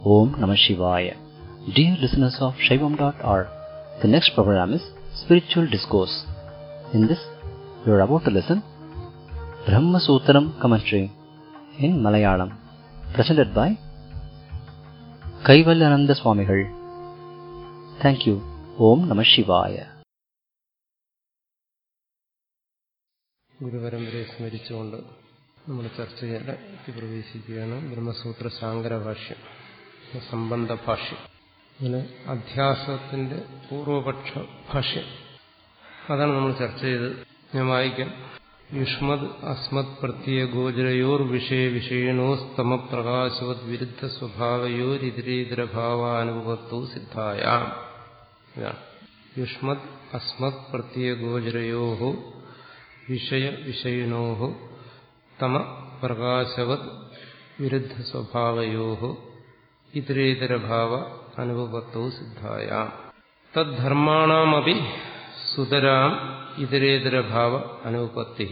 Om Namah Shivaya. Dear listeners of Shaivam.org, the next program is Spiritual Discourse. In this, you are about to listen Brahma Sutram commentary in Malayalam, presented by Kaivalyananda Swamigal. Thank you. Om Namah Shivaya. ഗുരുപരമ്പരയെ സ്മരിച്ചുകൊണ്ട് നമ്മൾ ചർച്ച ചെയ്യേണ്ട പ്രവേശിക്കുകയാണ് ബ്രഹ്മസൂത്ര ശാങ്കര ഭാഷ്യം സംബന്ധ ഭാഷ്യം അങ്ങനെ അധ്യാസത്തിന്റെ പൂർവപക്ഷ ഭാഷ്യം അതാണ് നമ്മൾ ചർച്ച ചെയ്ത് ഞാൻ വായിക്കാം യുഷ്മത് അസ്മത് പ്രത്യയ ഗോചരയോർ വിഷയ വിഷയണോ സ്തമ പ്രകാശവത് വിരുദ്ധ സ്വഭാവയോരിതരേതരഭാവാനുഭവത്വ സിദ്ധായ ഇതാണ് യുഷ്മത് അസ്മത് പ്രത്യയ ഗോചരയോ വിഷയ വിഷയിണോ തമ പ്രകാശവത് വിരുദ്ധ സ്വഭാവയോ ഇതരേതരഭാവ അനുഭവത്വ സിദ്ധായ തദ്ധർമാണമപി സുതരാം ഇതരേതരഭാവ അനുപത്തി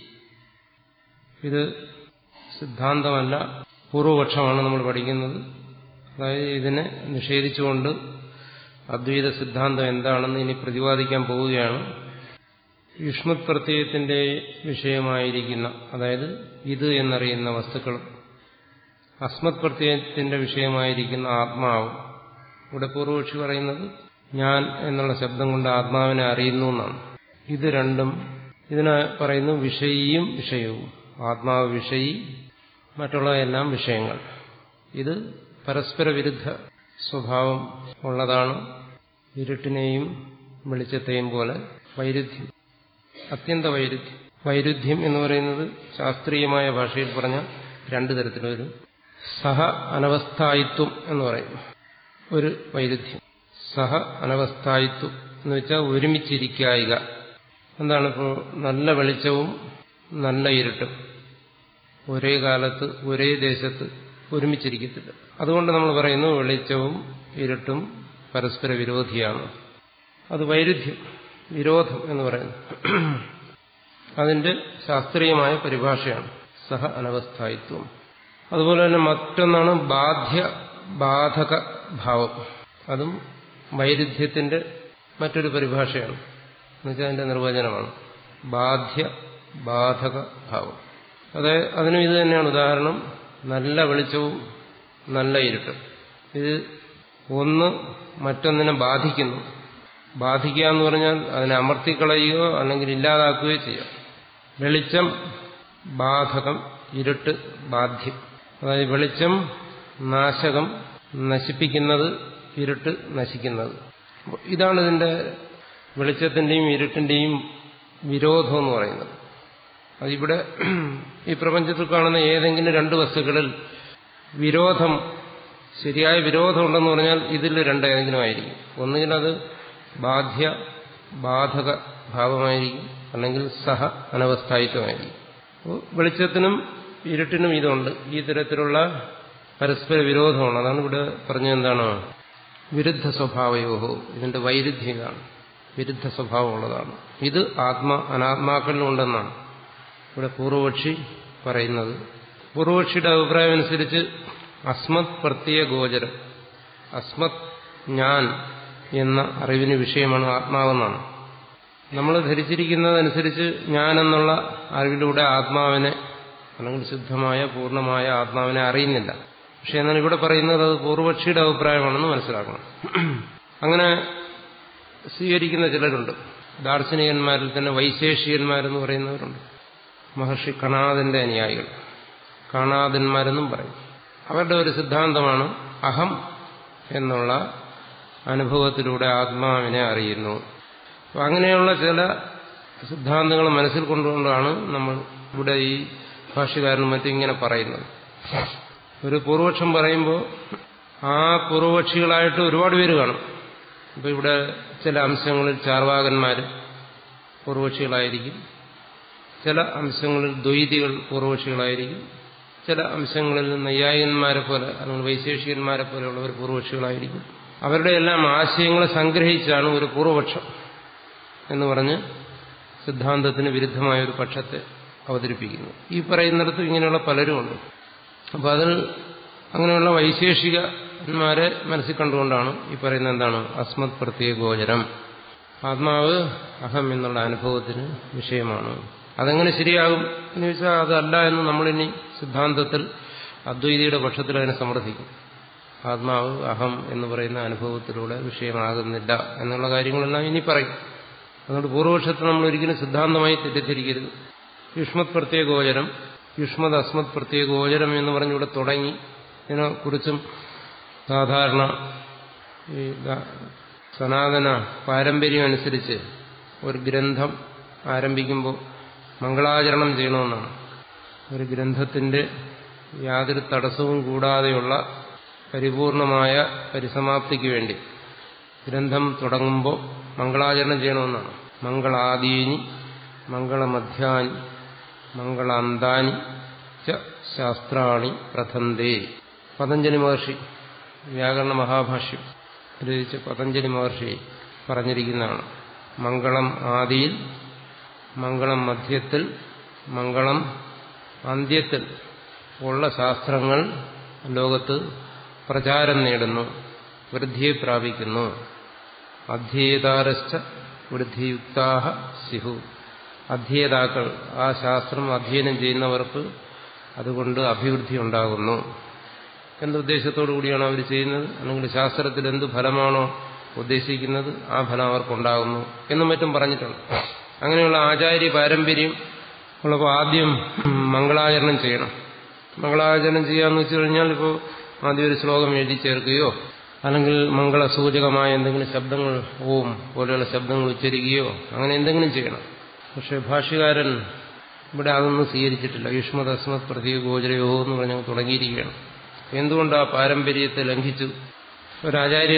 ഇത് സിദ്ധാന്തമല്ല പൂർവപക്ഷമാണ് നമ്മൾ പഠിക്കുന്നത് അതായത് ഇതിനെ നിഷേധിച്ചുകൊണ്ട് അദ്വൈത സിദ്ധാന്തം എന്താണെന്ന് ഇനി പ്രതിപാദിക്കാൻ പോവുകയാണ് യുഷ്മത് പ്രത്യയത്തിന്റെ വിഷയമായിരിക്കുന്ന അതായത് ഇത് എന്നറിയുന്ന വസ്തുക്കളും അസ്മത് പ്രത്യയത്തിന്റെ വിഷയമായിരിക്കുന്ന ആത്മാവും ഇവിടെ പൂർവപക്ഷി പറയുന്നത് ഞാൻ എന്നുള്ള ശബ്ദം കൊണ്ട് ആത്മാവിനെ അറിയുന്നു എന്നാണ് ഇത് രണ്ടും ഇതിനെ പറയുന്നു വിഷയിയും വിഷയവും ആത്മാവ് വിഷയി മറ്റുള്ളതെല്ലാം വിഷയങ്ങൾ ഇത് പരസ്പര വിരുദ്ധ സ്വഭാവം ഉള്ളതാണ് ഇരുട്ടിനെയും വെളിച്ചത്തെയും പോലെ വൈരുദ്ധ്യം അത്യന്ത വൈരുദ്ധ്യം വൈരുദ്ധ്യം എന്ന് പറയുന്നത് ശാസ്ത്രീയമായ ഭാഷയിൽ പറഞ്ഞ രണ്ടു തരത്തിലൊരു സഹ അനവസ്ഥായിത്വം എന്ന് പറയും ഒരു വൈരുദ്ധ്യം സഹ അനവസ്ഥായിത്വം എന്ന് വെച്ചാൽ ഒരുമിച്ചിരിക്കായിക എന്താണ് ഇപ്പോൾ നല്ല വെളിച്ചവും നല്ല ഇരുട്ടും ഒരേ കാലത്ത് ഒരേ ദേശത്ത് ഒരുമിച്ചിരിക്കത്തില്ല അതുകൊണ്ട് നമ്മൾ പറയുന്നു വെളിച്ചവും ഇരുട്ടും പരസ്പര വിരോധിയാണ് അത് വൈരുദ്ധ്യം വിരോധം എന്ന് പറയുന്നു അതിന്റെ ശാസ്ത്രീയമായ പരിഭാഷയാണ് സഹ അനവസ്ഥായിത്വം അതുപോലെ തന്നെ മറ്റൊന്നാണ് ബാധ്യ ബാധക ഭാവം അതും വൈരുദ്ധ്യത്തിന്റെ മറ്റൊരു പരിഭാഷയാണ് എന്നുവെച്ചാൽ അതിന്റെ നിർവചനമാണ് ബാധ്യ ബാധക ഭാവം അതായത് അതിനും ഇത് തന്നെയാണ് ഉദാഹരണം നല്ല വെളിച്ചവും നല്ല ഇരുട്ടും ഇത് ഒന്ന് മറ്റൊന്നിനെ ബാധിക്കുന്നു ബാധിക്കുക എന്ന് പറഞ്ഞാൽ അതിനെ അമർത്തിക്കളയുകയോ അല്ലെങ്കിൽ ഇല്ലാതാക്കുകയോ ചെയ്യാം വെളിച്ചം ബാധകം ഇരുട്ട് ബാധ്യം അതായത് വെളിച്ചം നാശകം നശിപ്പിക്കുന്നത് ഇരുട്ട് നശിക്കുന്നത് ഇതാണ് ഇതിന്റെ വെളിച്ചത്തിന്റെയും ഇരുട്ടിന്റെയും വിരോധം എന്ന് പറയുന്നത് അതിവിടെ ഈ പ്രപഞ്ചത്തിൽ കാണുന്ന ഏതെങ്കിലും രണ്ട് വസ്തുക്കളിൽ വിരോധം ശരിയായ വിരോധമുണ്ടെന്ന് പറഞ്ഞാൽ ഇതിൽ രണ്ടേതെങ്കിലും ആയിരിക്കും ഒന്നുകിൽ അത് ബാധ്യ ബാധക ഭാവമായിരിക്കും അല്ലെങ്കിൽ സഹ അനവസ്ഥായിത്വമായിരിക്കും അപ്പോൾ വെളിച്ചത്തിനും ഇരുട്ടിനും ഇതുണ്ട് ഈ തരത്തിലുള്ള പരസ്പര വിരോധമാണ് അതാണ് ഇവിടെ പറഞ്ഞത് എന്താണ് വിരുദ്ധ സ്വഭാവയോഹോ ഇതിന്റെ വൈരുദ്ധ്യം ഇതാണ് വിരുദ്ധ സ്വഭാവമുള്ളതാണ് ഇത് ആത്മ അനാത്മാക്കളിലുണ്ടെന്നാണ് ഇവിടെ പൂർവപക്ഷി പറയുന്നത് പൂർവപക്ഷിയുടെ അഭിപ്രായം അനുസരിച്ച് അസ്മത് പ്രത്യയ ഗോചരം അസ്മത് ഞാൻ എന്ന അറിവിന് വിഷയമാണ് ആത്മാവെന്നാണ് നമ്മൾ ധരിച്ചിരിക്കുന്നതനുസരിച്ച് ഞാനെന്നുള്ള അറിവിലൂടെ ആത്മാവിനെ അല്ലെങ്കിൽ ശുദ്ധമായ പൂർണ്ണമായ ആത്മാവിനെ അറിയുന്നില്ല പക്ഷെ എന്നാൽ ഇവിടെ പറയുന്നത് അത് പൂർവപക്ഷിയുടെ അഭിപ്രായമാണെന്ന് മനസ്സിലാക്കണം അങ്ങനെ സ്വീകരിക്കുന്ന ചിലരുണ്ട് ദാർശനികന്മാരിൽ തന്നെ വൈശേഷികന്മാരെന്ന് പറയുന്നവരുണ്ട് മഹർഷി കണാദിന്റെ അനുയായികൾ കാണാതന്മാരെന്നും പറയും അവരുടെ ഒരു സിദ്ധാന്തമാണ് അഹം എന്നുള്ള അനുഭവത്തിലൂടെ ആത്മാവിനെ അറിയുന്നു അപ്പം അങ്ങനെയുള്ള ചില സിദ്ധാന്തങ്ങൾ മനസ്സിൽ കൊണ്ടുകൊണ്ടാണ് നമ്മൾ ഇവിടെ ഈ ഭാഷ്യകാരനും മറ്റും ഇങ്ങനെ പറയുന്നത് ഒരു പൂർവപക്ഷം പറയുമ്പോൾ ആ പൂർവപക്ഷികളായിട്ട് ഒരുപാട് പേര് കാണും ഇപ്പം ഇവിടെ ചില അംശങ്ങളിൽ ചാർവാകന്മാർ പൂർവപക്ഷികളായിരിക്കും ചില അംശങ്ങളിൽ ദ്വൈതികൾ പൂർവപക്ഷികളായിരിക്കും ചില അംശങ്ങളിൽ നൈയായികന്മാരെ പോലെ അല്ലെങ്കിൽ വൈശേഷികന്മാരെ പോലെയുള്ളവർ പൂർവപക്ഷികളായിരിക്കും അവരുടെ എല്ലാം ആശയങ്ങളെ സംഗ്രഹിച്ചാണ് ഒരു പൂർവപക്ഷം എന്ന് പറഞ്ഞ് സിദ്ധാന്തത്തിന് വിരുദ്ധമായ ഒരു പക്ഷത്തെ അവതരിപ്പിക്കുന്നു ഈ പറയുന്നിടത്ത് ഇങ്ങനെയുള്ള പലരുമുണ്ട് അപ്പോൾ അതിൽ അങ്ങനെയുള്ള വൈശേഷിക ഭാഷ്യകാരന്മാരെ മനസ്സിൽ കണ്ടുകൊണ്ടാണ് ഈ പറയുന്നത് എന്താണ് അസ്മത് പ്രത്യേകോചരം ആത്മാവ് അഹം എന്നുള്ള അനുഭവത്തിന് വിഷയമാണ് അതെങ്ങനെ ശരിയാകും എന്ന് ചോദിച്ചാൽ അതല്ല എന്ന് നമ്മളിനി സിദ്ധാന്തത്തിൽ അദ്വൈതിയുടെ പക്ഷത്തിൽ അതിനെ സമർത്ഥിക്കും ആത്മാവ് അഹം എന്ന് പറയുന്ന അനുഭവത്തിലൂടെ വിഷയമാകുന്നില്ല എന്നുള്ള കാര്യങ്ങളെല്ലാം ഇനി പറയും അതുകൊണ്ട് പൂർവപക്ഷത്തെ നമ്മൾ ഒരിക്കലും സിദ്ധാന്തമായി തെറ്റിദ്ധരിക്കരുത് യുഷ്മത് പ്രത്യേകോചരം യുഷ്മത് അസ്മത് പ്രത്യേകോചരം എന്ന് പറഞ്ഞിവിടെ തുടങ്ങി ഇതിനെക്കുറിച്ചും സാധാരണ ഈ സനാതന പാരമ്പര്യം അനുസരിച്ച് ഒരു ഗ്രന്ഥം ആരംഭിക്കുമ്പോൾ മംഗളാചരണം ചെയ്യണമെന്നാണ് ഒരു ഗ്രന്ഥത്തിന്റെ യാതൊരു തടസ്സവും കൂടാതെയുള്ള പരിപൂർണമായ പരിസമാപ്തിക്ക് വേണ്ടി ഗ്രന്ഥം തുടങ്ങുമ്പോൾ മംഗളാചരണം ചെയ്യണമെന്നാണ് മംഗളാദീനി മംഗളമധ്യാനി മംഗളാന്താനി ച ശാസ്ത്രാണി പ്രഥന്തേ പതഞ്ജലി മഹർഷി വ്യാകരണ മഹാഭാഷ്യം രചിച്ച പതഞ്ജലി മഹർഷി പറഞ്ഞിരിക്കുന്നതാണ് മംഗളം ആദിയിൽ മംഗളം മധ്യത്തിൽ മംഗളം അന്ത്യത്തിൽ ഉള്ള ശാസ്ത്രങ്ങൾ ലോകത്ത് പ്രചാരം നേടുന്നു വൃദ്ധിയെ പ്രാപിക്കുന്നു അധ്യേതാരശ്ച വൃദ്ധിയുക്താഹ സിഹു അധ്യേതാക്കൾ ആ ശാസ്ത്രം അധ്യയനം ചെയ്യുന്നവർക്ക് അതുകൊണ്ട് അഭിവൃദ്ധി ഉണ്ടാകുന്നു എന്തുദ്ദേശത്തോടു കൂടിയാണ് അവർ ചെയ്യുന്നത് അല്ലെങ്കിൽ ശാസ്ത്രത്തിൽ എന്ത് ഫലമാണോ ഉദ്ദേശിക്കുന്നത് ആ ഫലം അവർക്കുണ്ടാകുന്നു എന്നും മറ്റും പറഞ്ഞിട്ടുണ്ട് അങ്ങനെയുള്ള ആചാര്യ പാരമ്പര്യം ഉള്ളപ്പോൾ ആദ്യം മംഗളാചരണം ചെയ്യണം മംഗളാചരണം ചെയ്യാന്ന് വെച്ചു കഴിഞ്ഞാൽ ഇപ്പോൾ ആദ്യം ഒരു ശ്ലോകം എഴുതി ചേർക്കുകയോ അല്ലെങ്കിൽ മംഗളസൂചകമായ എന്തെങ്കിലും ശബ്ദങ്ങൾ ഓം പോലെയുള്ള ശബ്ദങ്ങൾ ഉച്ചരിക്കുകയോ അങ്ങനെ എന്തെങ്കിലും ചെയ്യണം പക്ഷെ ഭാഷ്യകാരൻ ഇവിടെ അതൊന്നും സ്വീകരിച്ചിട്ടില്ല യുഷ്മത് അസ്മത് പ്രതീക ഗോചരയോ എന്ന് പറഞ്ഞ് തുടങ്ങിയിരിക്കുകയാണ് എന്തുകൊണ്ട് ആ പാരമ്പര്യത്തെ ലംഘിച്ചു ഒരാചാര്യൻ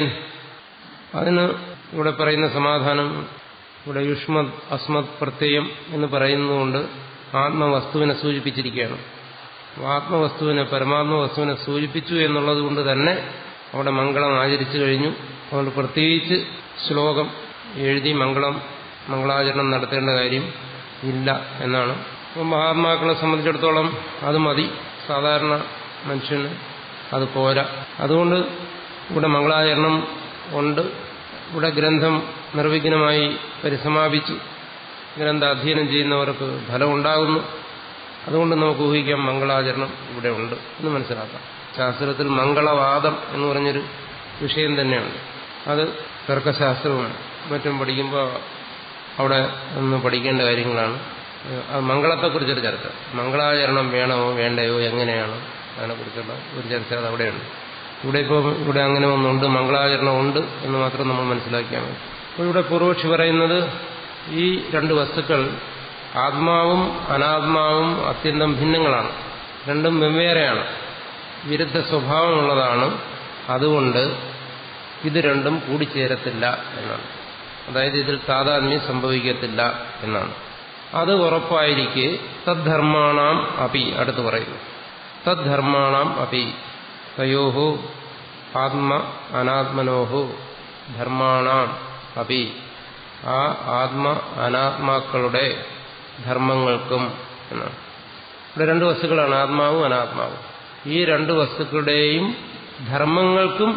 അതിന് ഇവിടെ പറയുന്ന സമാധാനം ഇവിടെ യുഷ്മത് അസ്മത് പ്രത്യയം എന്ന് പറയുന്നതുകൊണ്ട് ആത്മവസ്തുവിനെ സൂചിപ്പിച്ചിരിക്കുകയാണ് ആത്മവസ്തുവിനെ പരമാത്മ വസ്തുവിനെ സൂചിപ്പിച്ചു എന്നുള്ളത് കൊണ്ട് തന്നെ അവിടെ മംഗളം ആചരിച്ചു കഴിഞ്ഞു അതുകൊണ്ട് പ്രത്യേകിച്ച് ശ്ലോകം എഴുതി മംഗളം മംഗളാചരണം നടത്തേണ്ട കാര്യം ഇല്ല എന്നാണ് അപ്പം മഹാത്മാക്കളെ സംബന്ധിച്ചിടത്തോളം അത് മതി സാധാരണ മനുഷ്യന് അത് പോരാ അതുകൊണ്ട് ഇവിടെ മംഗളാചരണം ഉണ്ട് ഇവിടെ ഗ്രന്ഥം നിർവിഘ്നമായി പരിസമാപിച്ചു ഗ്രന്ഥ അധ്യയനം ചെയ്യുന്നവർക്ക് ഫലം ഉണ്ടാകുന്നു അതുകൊണ്ട് നമുക്ക് ഊഹിക്കാം മംഗളാചരണം ഇവിടെ ഉണ്ട് എന്ന് മനസ്സിലാക്കാം ശാസ്ത്രത്തിൽ മംഗളവാദം എന്ന് പറഞ്ഞൊരു വിഷയം തന്നെയുണ്ട് അത് തർക്കശാസ്ത്രവും മറ്റും പഠിക്കുമ്പോൾ അവിടെ ഒന്ന് പഠിക്കേണ്ട കാര്യങ്ങളാണ് അത് മംഗളത്തെക്കുറിച്ചൊരു ചർച്ച മംഗളാചരണം വേണമോ വേണ്ടയോ എങ്ങനെയാണ് അതിനെക്കുറിച്ചുള്ള ഒരു ചർച്ച അത് അവിടെയുണ്ട് ഇവിടെ ഇപ്പോൾ ഇവിടെ അങ്ങനെ ഒന്നുണ്ട് മംഗളാചരണം ഉണ്ട് എന്ന് മാത്രം നമ്മൾ മനസ്സിലാക്കിയാൽ മതി അപ്പോൾ ഇവിടെ പൂർവക്ഷി പറയുന്നത് ഈ രണ്ട് വസ്തുക്കൾ ആത്മാവും അനാത്മാവും അത്യന്തം ഭിന്നങ്ങളാണ് രണ്ടും വെവ്വേറെയാണ് വിരുദ്ധ സ്വഭാവമുള്ളതാണ് അതുകൊണ്ട് ഇത് രണ്ടും കൂടിച്ചേരത്തില്ല എന്നാണ് അതായത് ഇതിൽ താതാത്മ്യം സംഭവിക്കത്തില്ല എന്നാണ് അത് ഉറപ്പായിരിക്കെ തദ്ധർമാണാം അപി അടുത്ത് പറയുന്നു തദ്ധർമാണാം അപി തയോഹോ ആത്മ അനാത്മനോഹോ ധർമാണാം അപി ആ ആത്മ അനാത്മാക്കളുടെ ധർമ്മങ്ങൾക്കും എന്നാണ് ഇവിടെ രണ്ട് വസ്തുക്കളാണ് ആത്മാവും അനാത്മാവും ഈ രണ്ട് വസ്തുക്കളുടെയും ധർമ്മങ്ങൾക്കും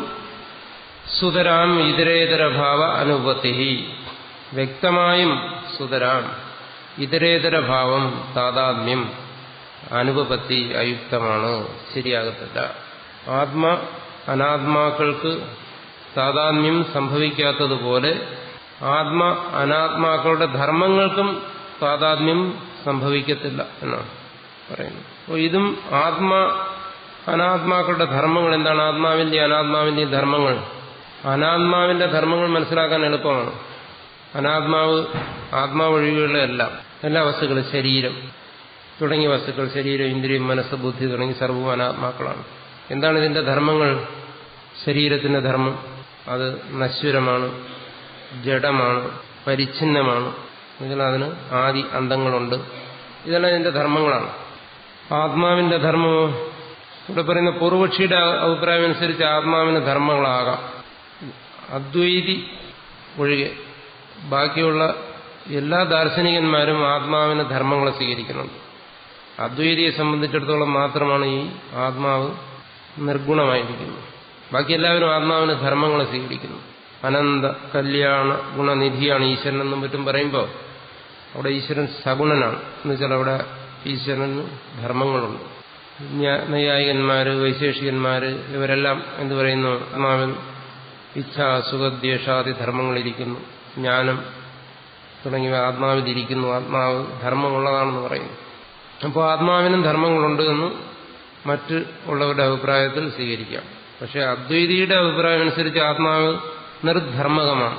സുതരാം ഇതരേതരഭാവ അനുപത്തി വ്യക്തമായും സുതരാം ഇതരേതരഭാവം താതാത്മ്യം അനുപപത്തി അയുക്തമാണ് ശരിയാകത്തില്ല ആത്മ അനാത്മാക്കൾക്ക് താതാത്മ്യം സംഭവിക്കാത്തതുപോലെ ആത്മ അനാത്മാക്കളുടെ ധർമ്മങ്ങൾക്കും താതാത്മ്യം സംഭവിക്കത്തില്ല എന്നാണ് പറയുന്നത് അപ്പോൾ ഇതും ആത്മ അനാത്മാക്കളുടെ ധർമ്മങ്ങൾ എന്താണ് ആത്മാവിന്റെ അനാത്മാവിന്റെ ധർമ്മങ്ങൾ അനാത്മാവിന്റെ ധർമ്മങ്ങൾ മനസ്സിലാക്കാൻ എളുപ്പമാണ് അനാത്മാവ് ആത്മാവ് ഒഴികെയുള്ള എല്ലാം എല്ലാ വസ്തുക്കളും ശരീരം തുടങ്ങിയ വസ്തുക്കൾ ശരീരം ഇന്ദ്രിയം മനസ്സ് ബുദ്ധി തുടങ്ങി സർവ്വവും അനാത്മാക്കളാണ് എന്താണ് ഇതിന്റെ ധർമ്മങ്ങൾ ശരീരത്തിന്റെ ധർമ്മം അത് നശ്വരമാണ് ജഡമാണ് പരിച്ഛിന്നമാണ് ഇതിൽ അതിന് ആദി അന്തങ്ങളുണ്ട് ഇതെല്ലാം ഇതിന്റെ ധർമ്മങ്ങളാണ് ആത്മാവിന്റെ ധർമ്മമോ ഇവിടെ പറയുന്ന പൂർവക്ഷിയുടെ അഭിപ്രായം അനുസരിച്ച് ആത്മാവിന് ധർമ്മങ്ങളാകാം അദ്വൈതി ഒഴികെ ബാക്കിയുള്ള എല്ലാ ദാർശനികന്മാരും ആത്മാവിന് ധർമ്മങ്ങളെ സ്വീകരിക്കുന്നുണ്ട് അദ്വൈതിയെ സംബന്ധിച്ചിടത്തോളം മാത്രമാണ് ഈ ആത്മാവ് നിർഗുണമായിരിക്കുന്നത് ബാക്കി എല്ലാവരും ആത്മാവിന് ധർമ്മങ്ങളെ സ്വീകരിക്കുന്നു അനന്ത കല്യാണ ഗുണനിധിയാണ് ഈശ്വരൻ എന്നും മറ്റും പറയുമ്പോൾ അവിടെ ഈശ്വരൻ സഗുണനാണ് എന്ന് വെച്ചാൽ അവിടെ ഈശ്വരന് ധർമ്മങ്ങളുണ്ട് നൈയായികന്മാര് വൈശേഷികന്മാര് ഇവരെല്ലാം എന്ത് പറയുന്നു ആത്മാവിൽ ഇച്ഛ സുഖദ്വേഷാദി ധർമ്മങ്ങളിരിക്കുന്നു ജ്ഞാനം തുടങ്ങിയവ ആത്മാവിലിരിക്കുന്നു ആത്മാവ് ധർമ്മമുള്ളതാണെന്ന് പറയുന്നു അപ്പോൾ ആത്മാവിനും ധർമ്മങ്ങളുണ്ട് എന്ന് മറ്റ് ഉള്ളവരുടെ അഭിപ്രായത്തിൽ സ്വീകരിക്കാം പക്ഷെ അദ്വൈതിയുടെ അഭിപ്രായം അനുസരിച്ച് ആത്മാവ് നിർധർമ്മകമാണ്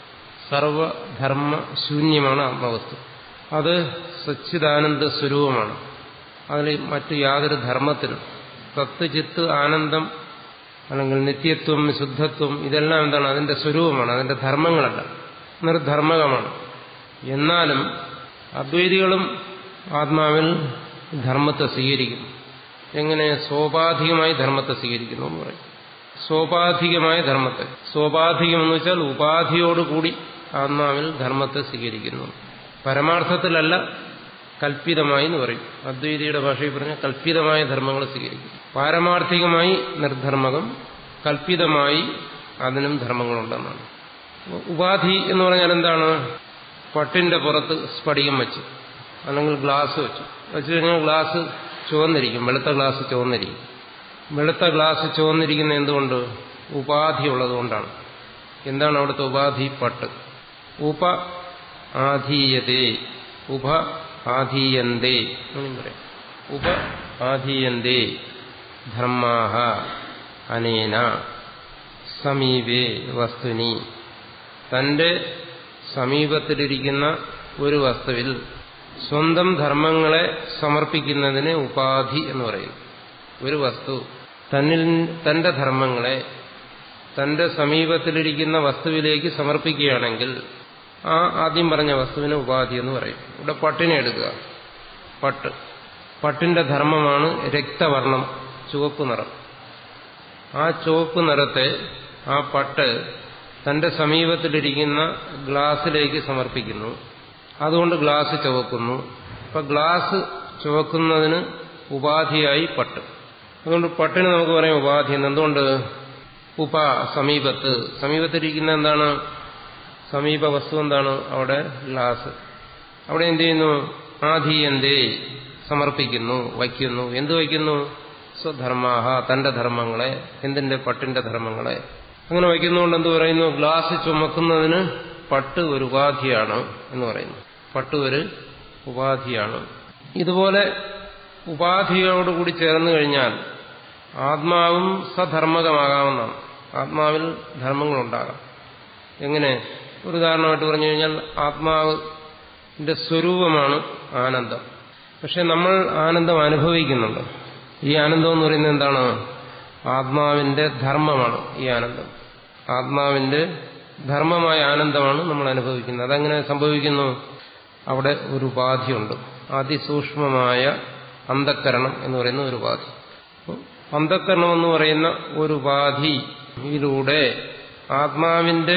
സർവധർമ്മ ശൂന്യമാണ് ആത്മവസ്തു അത് സച്ചിദാനന്ദ സ്വരൂപമാണ് അതിൽ മറ്റു യാതൊരു ധർമ്മത്തിനും തത്ത് ചിത്ത് ആനന്ദം അല്ലെങ്കിൽ നിത്യത്വം ശുദ്ധത്വം ഇതെല്ലാം എന്താണ് അതിന്റെ സ്വരൂപമാണ് അതിന്റെ ധർമ്മങ്ങളല്ല നിർധർമ്മകമാണ് എന്നാലും അദ്വൈതികളും ആത്മാവിൽ ധർമ്മത്തെ സ്വീകരിക്കുന്നു എങ്ങനെ സോപാധികമായി ധർമ്മത്തെ സ്വീകരിക്കുന്നു എന്ന് പറയും സോപാധികമായ ധർമ്മത്തെ സോപാധികം എന്ന് വെച്ചാൽ ഉപാധിയോടുകൂടി ആത്മാവിൽ ധർമ്മത്തെ സ്വീകരിക്കുന്നു പരമാർത്ഥത്തിലല്ല കൽപ്പിതമായി എന്ന് പറയും അദ്വൈതിയുടെ ഭാഷയിൽ പറഞ്ഞ കൽപ്പിതമായ ധർമ്മങ്ങൾ സ്വീകരിക്കും പാരമാർത്ഥികമായി നിർധർമ്മകം കൽപ്പിതമായി അതിനും ധർമ്മങ്ങളുണ്ടെന്നാണ് ഉപാധി എന്ന് പറഞ്ഞാൽ എന്താണ് പട്ടിന്റെ പുറത്ത് സ്ഫടികം വെച്ച് അല്ലെങ്കിൽ ഗ്ലാസ് വെച്ചു വെച്ച് കഴിഞ്ഞാൽ ഗ്ലാസ് ചുവന്നിരിക്കും വെളുത്ത ഗ്ലാസ് ചുവന്നിരിക്കും വെളുത്ത ഗ്ലാസ് ചുവന്നിരിക്കുന്ന എന്തുകൊണ്ട് ഉപാധി ഉള്ളതുകൊണ്ടാണ് എന്താണ് അവിടുത്തെ ഉപാധി പട്ട് ഉപ ആധീയതേ ഉപ ആധീയന്തേ അങ്ങനെ പറയാം ഉപ ആധീയന്തേ ധർമാഹ അനേന സമീപേ വസ്തുനി തന്റെ സമീപത്തിലിരിക്കുന്ന ഒരു വസ്തുവിൽ സ്വന്തം ധർമ്മങ്ങളെ സമർപ്പിക്കുന്നതിന് ഉപാധി എന്ന് പറയും ഒരു വസ്തു തന്നിൽ തന്റെ ധർമ്മങ്ങളെ തന്റെ സമീപത്തിലിരിക്കുന്ന വസ്തുവിലേക്ക് സമർപ്പിക്കുകയാണെങ്കിൽ ആ ആദ്യം പറഞ്ഞ വസ്തുവിന് ഉപാധി എന്ന് പറയും ഇവിടെ പട്ടിനെ എടുക്കുക പട്ട് പട്ടിന്റെ ധർമ്മമാണ് രക്തവർണം ചുവപ്പ് നിറം ആ ചുവപ്പ് നിറത്തെ ആ പട്ട് തന്റെ സമീപത്തിലിരിക്കുന്ന ഗ്ലാസ്സിലേക്ക് സമർപ്പിക്കുന്നു അതുകൊണ്ട് ഗ്ലാസ് ചുവക്കുന്നു അപ്പൊ ഗ്ലാസ് ചുവക്കുന്നതിന് ഉപാധിയായി പട്ട് അതുകൊണ്ട് പട്ടിന് നമുക്ക് പറയാം ഉപാധി എന്ന് എന്തുകൊണ്ട് ഉപ സമീപത്ത് സമീപത്തിരിക്കുന്ന എന്താണ് സമീപ വസ്തു എന്താണ് അവിടെ ഗ്ലാസ് അവിടെ എന്ത് ചെയ്യുന്നു ആധീയന്തേ സമർപ്പിക്കുന്നു വയ്ക്കുന്നു എന്ത് വയ്ക്കുന്നു സ്വധർമാഹ തന്റെ ധർമ്മങ്ങളെ എന്തിന്റെ പട്ടിന്റെ ധർമ്മങ്ങളെ അങ്ങനെ വയ്ക്കുന്നതുകൊണ്ട് എന്ത് പറയുന്നു ഗ്ലാസ് ചുമക്കുന്നതിന് പട്ട് ഒരു ഉപാധിയാണ് എന്ന് പറയുന്നു പട്ട് ഒരു ഉപാധിയാണ് ഇതുപോലെ ഉപാധിയോടുകൂടി ചേർന്നു കഴിഞ്ഞാൽ ആത്മാവും സധർമ്മകമാകാമെന്നാണ് ആത്മാവിൽ ധർമ്മങ്ങളുണ്ടാകാം എങ്ങനെ ഒരു ഉദാഹരണമായിട്ട് പറഞ്ഞു കഴിഞ്ഞാൽ ആത്മാവിന്റെ സ്വരൂപമാണ് ആനന്ദം പക്ഷെ നമ്മൾ ആനന്ദം അനുഭവിക്കുന്നുണ്ട് ഈ ആനന്ദം എന്ന് പറയുന്നത് എന്താണ് ആത്മാവിന്റെ ധർമ്മമാണ് ഈ ആനന്ദം ആത്മാവിന്റെ ധർമ്മമായ ആനന്ദമാണ് നമ്മൾ അനുഭവിക്കുന്നത് അതെങ്ങനെ സംഭവിക്കുന്നു അവിടെ ഒരു ഉപാധിയുണ്ട് അതിസൂക്ഷ്മമായ അന്ധക്കരണം എന്ന് പറയുന്ന ഒരു ഉപാധി അന്ധക്കരണം എന്ന് പറയുന്ന ഒരു ഉപാധിയിലൂടെ ആത്മാവിന്റെ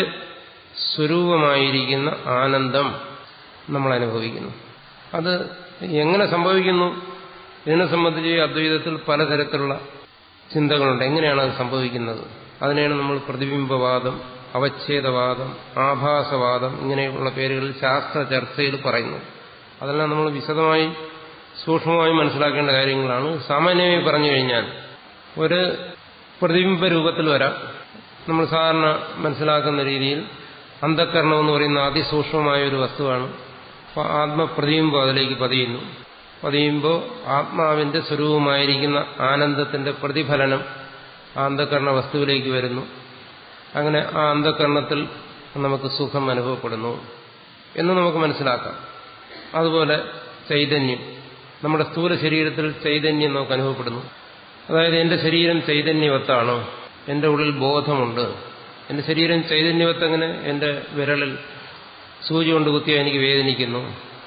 സ്വരൂപമായിരിക്കുന്ന ആനന്ദം നമ്മൾ അനുഭവിക്കുന്നു അത് എങ്ങനെ സംഭവിക്കുന്നു ഇതിനെ സംബന്ധിച്ച് അദ്വൈതത്തിൽ പലതരത്തിലുള്ള ചിന്തകളുണ്ട് എങ്ങനെയാണ് അത് സംഭവിക്കുന്നത് അതിനെയാണ് നമ്മൾ പ്രതിബിംബവാദം അവച്ഛേദവാദം ആഭാസവാദം ഇങ്ങനെയുള്ള പേരുകളിൽ ശാസ്ത്ര ചർച്ചയിൽ പറയുന്നത് അതെല്ലാം നമ്മൾ വിശദമായി സൂക്ഷ്മമായി മനസ്സിലാക്കേണ്ട കാര്യങ്ങളാണ് സാമാന്യമായി പറഞ്ഞു കഴിഞ്ഞാൽ ഒരു പ്രതിബിംബ രൂപത്തിൽ വരാം നമ്മൾ സാധാരണ മനസ്സിലാക്കുന്ന രീതിയിൽ അന്ധക്കരണം എന്ന് പറയുന്ന അതിസൂക്ഷ്മമായ ഒരു വസ്തുവാണ് അപ്പോൾ ആത്മപ്രതിബിംബം അതിലേക്ക് പതിയുന്നു പതിയുമ്പോൾ ആത്മാവിന്റെ സ്വരൂപമായിരിക്കുന്ന ആനന്ദത്തിന്റെ പ്രതിഫലനം ആ അന്ധകരണ വസ്തുവിലേക്ക് വരുന്നു അങ്ങനെ ആ അന്ധകരണത്തിൽ നമുക്ക് സുഖം അനുഭവപ്പെടുന്നു എന്ന് നമുക്ക് മനസ്സിലാക്കാം അതുപോലെ ചൈതന്യം നമ്മുടെ സ്ഥൂല ശരീരത്തിൽ ചൈതന്യം നമുക്ക് അനുഭവപ്പെടുന്നു അതായത് എന്റെ ശരീരം ചൈതന്യവത്താണ് എന്റെ ഉള്ളിൽ ബോധമുണ്ട് എന്റെ ശരീരം ചൈതന്യവത്തെങ്ങനെ എന്റെ വിരളിൽ സൂചി കൊണ്ട് കുത്തിയാൽ എനിക്ക് വേദനിക്കുന്നു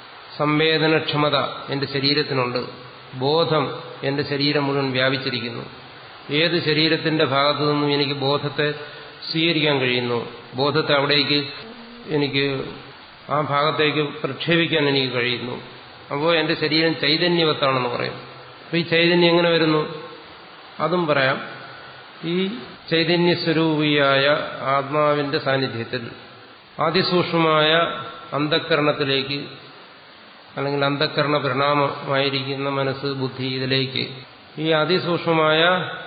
സംവേദനക്ഷമത എന്റെ ശരീരത്തിനുണ്ട് ബോധം എന്റെ ശരീരം മുഴുവൻ വ്യാപിച്ചിരിക്കുന്നു ഏത് ശരീരത്തിന്റെ ഭാഗത്തു നിന്നും എനിക്ക് ബോധത്തെ സ്വീകരിക്കാൻ കഴിയുന്നു ബോധത്തെ അവിടേക്ക് എനിക്ക് ആ ഭാഗത്തേക്ക് പ്രക്ഷേപിക്കാൻ എനിക്ക് കഴിയുന്നു അപ്പോൾ എന്റെ ശരീരം ചൈതന്യവത്താണെന്ന് പറയും അപ്പോൾ ഈ ചൈതന്യം എങ്ങനെ വരുന്നു അതും പറയാം ഈ ചൈതന്യസ്വരൂപിയായ ആത്മാവിന്റെ സാന്നിധ്യത്തിൽ അതിസൂക്ഷ്മമായ അന്ധക്കരണത്തിലേക്ക് അല്ലെങ്കിൽ അന്ധക്കരണ പരിണാമമായിരിക്കുന്ന മനസ്സ് ബുദ്ധി ഇതിലേക്ക് ഈ അതിസൂക്ഷ്മമായ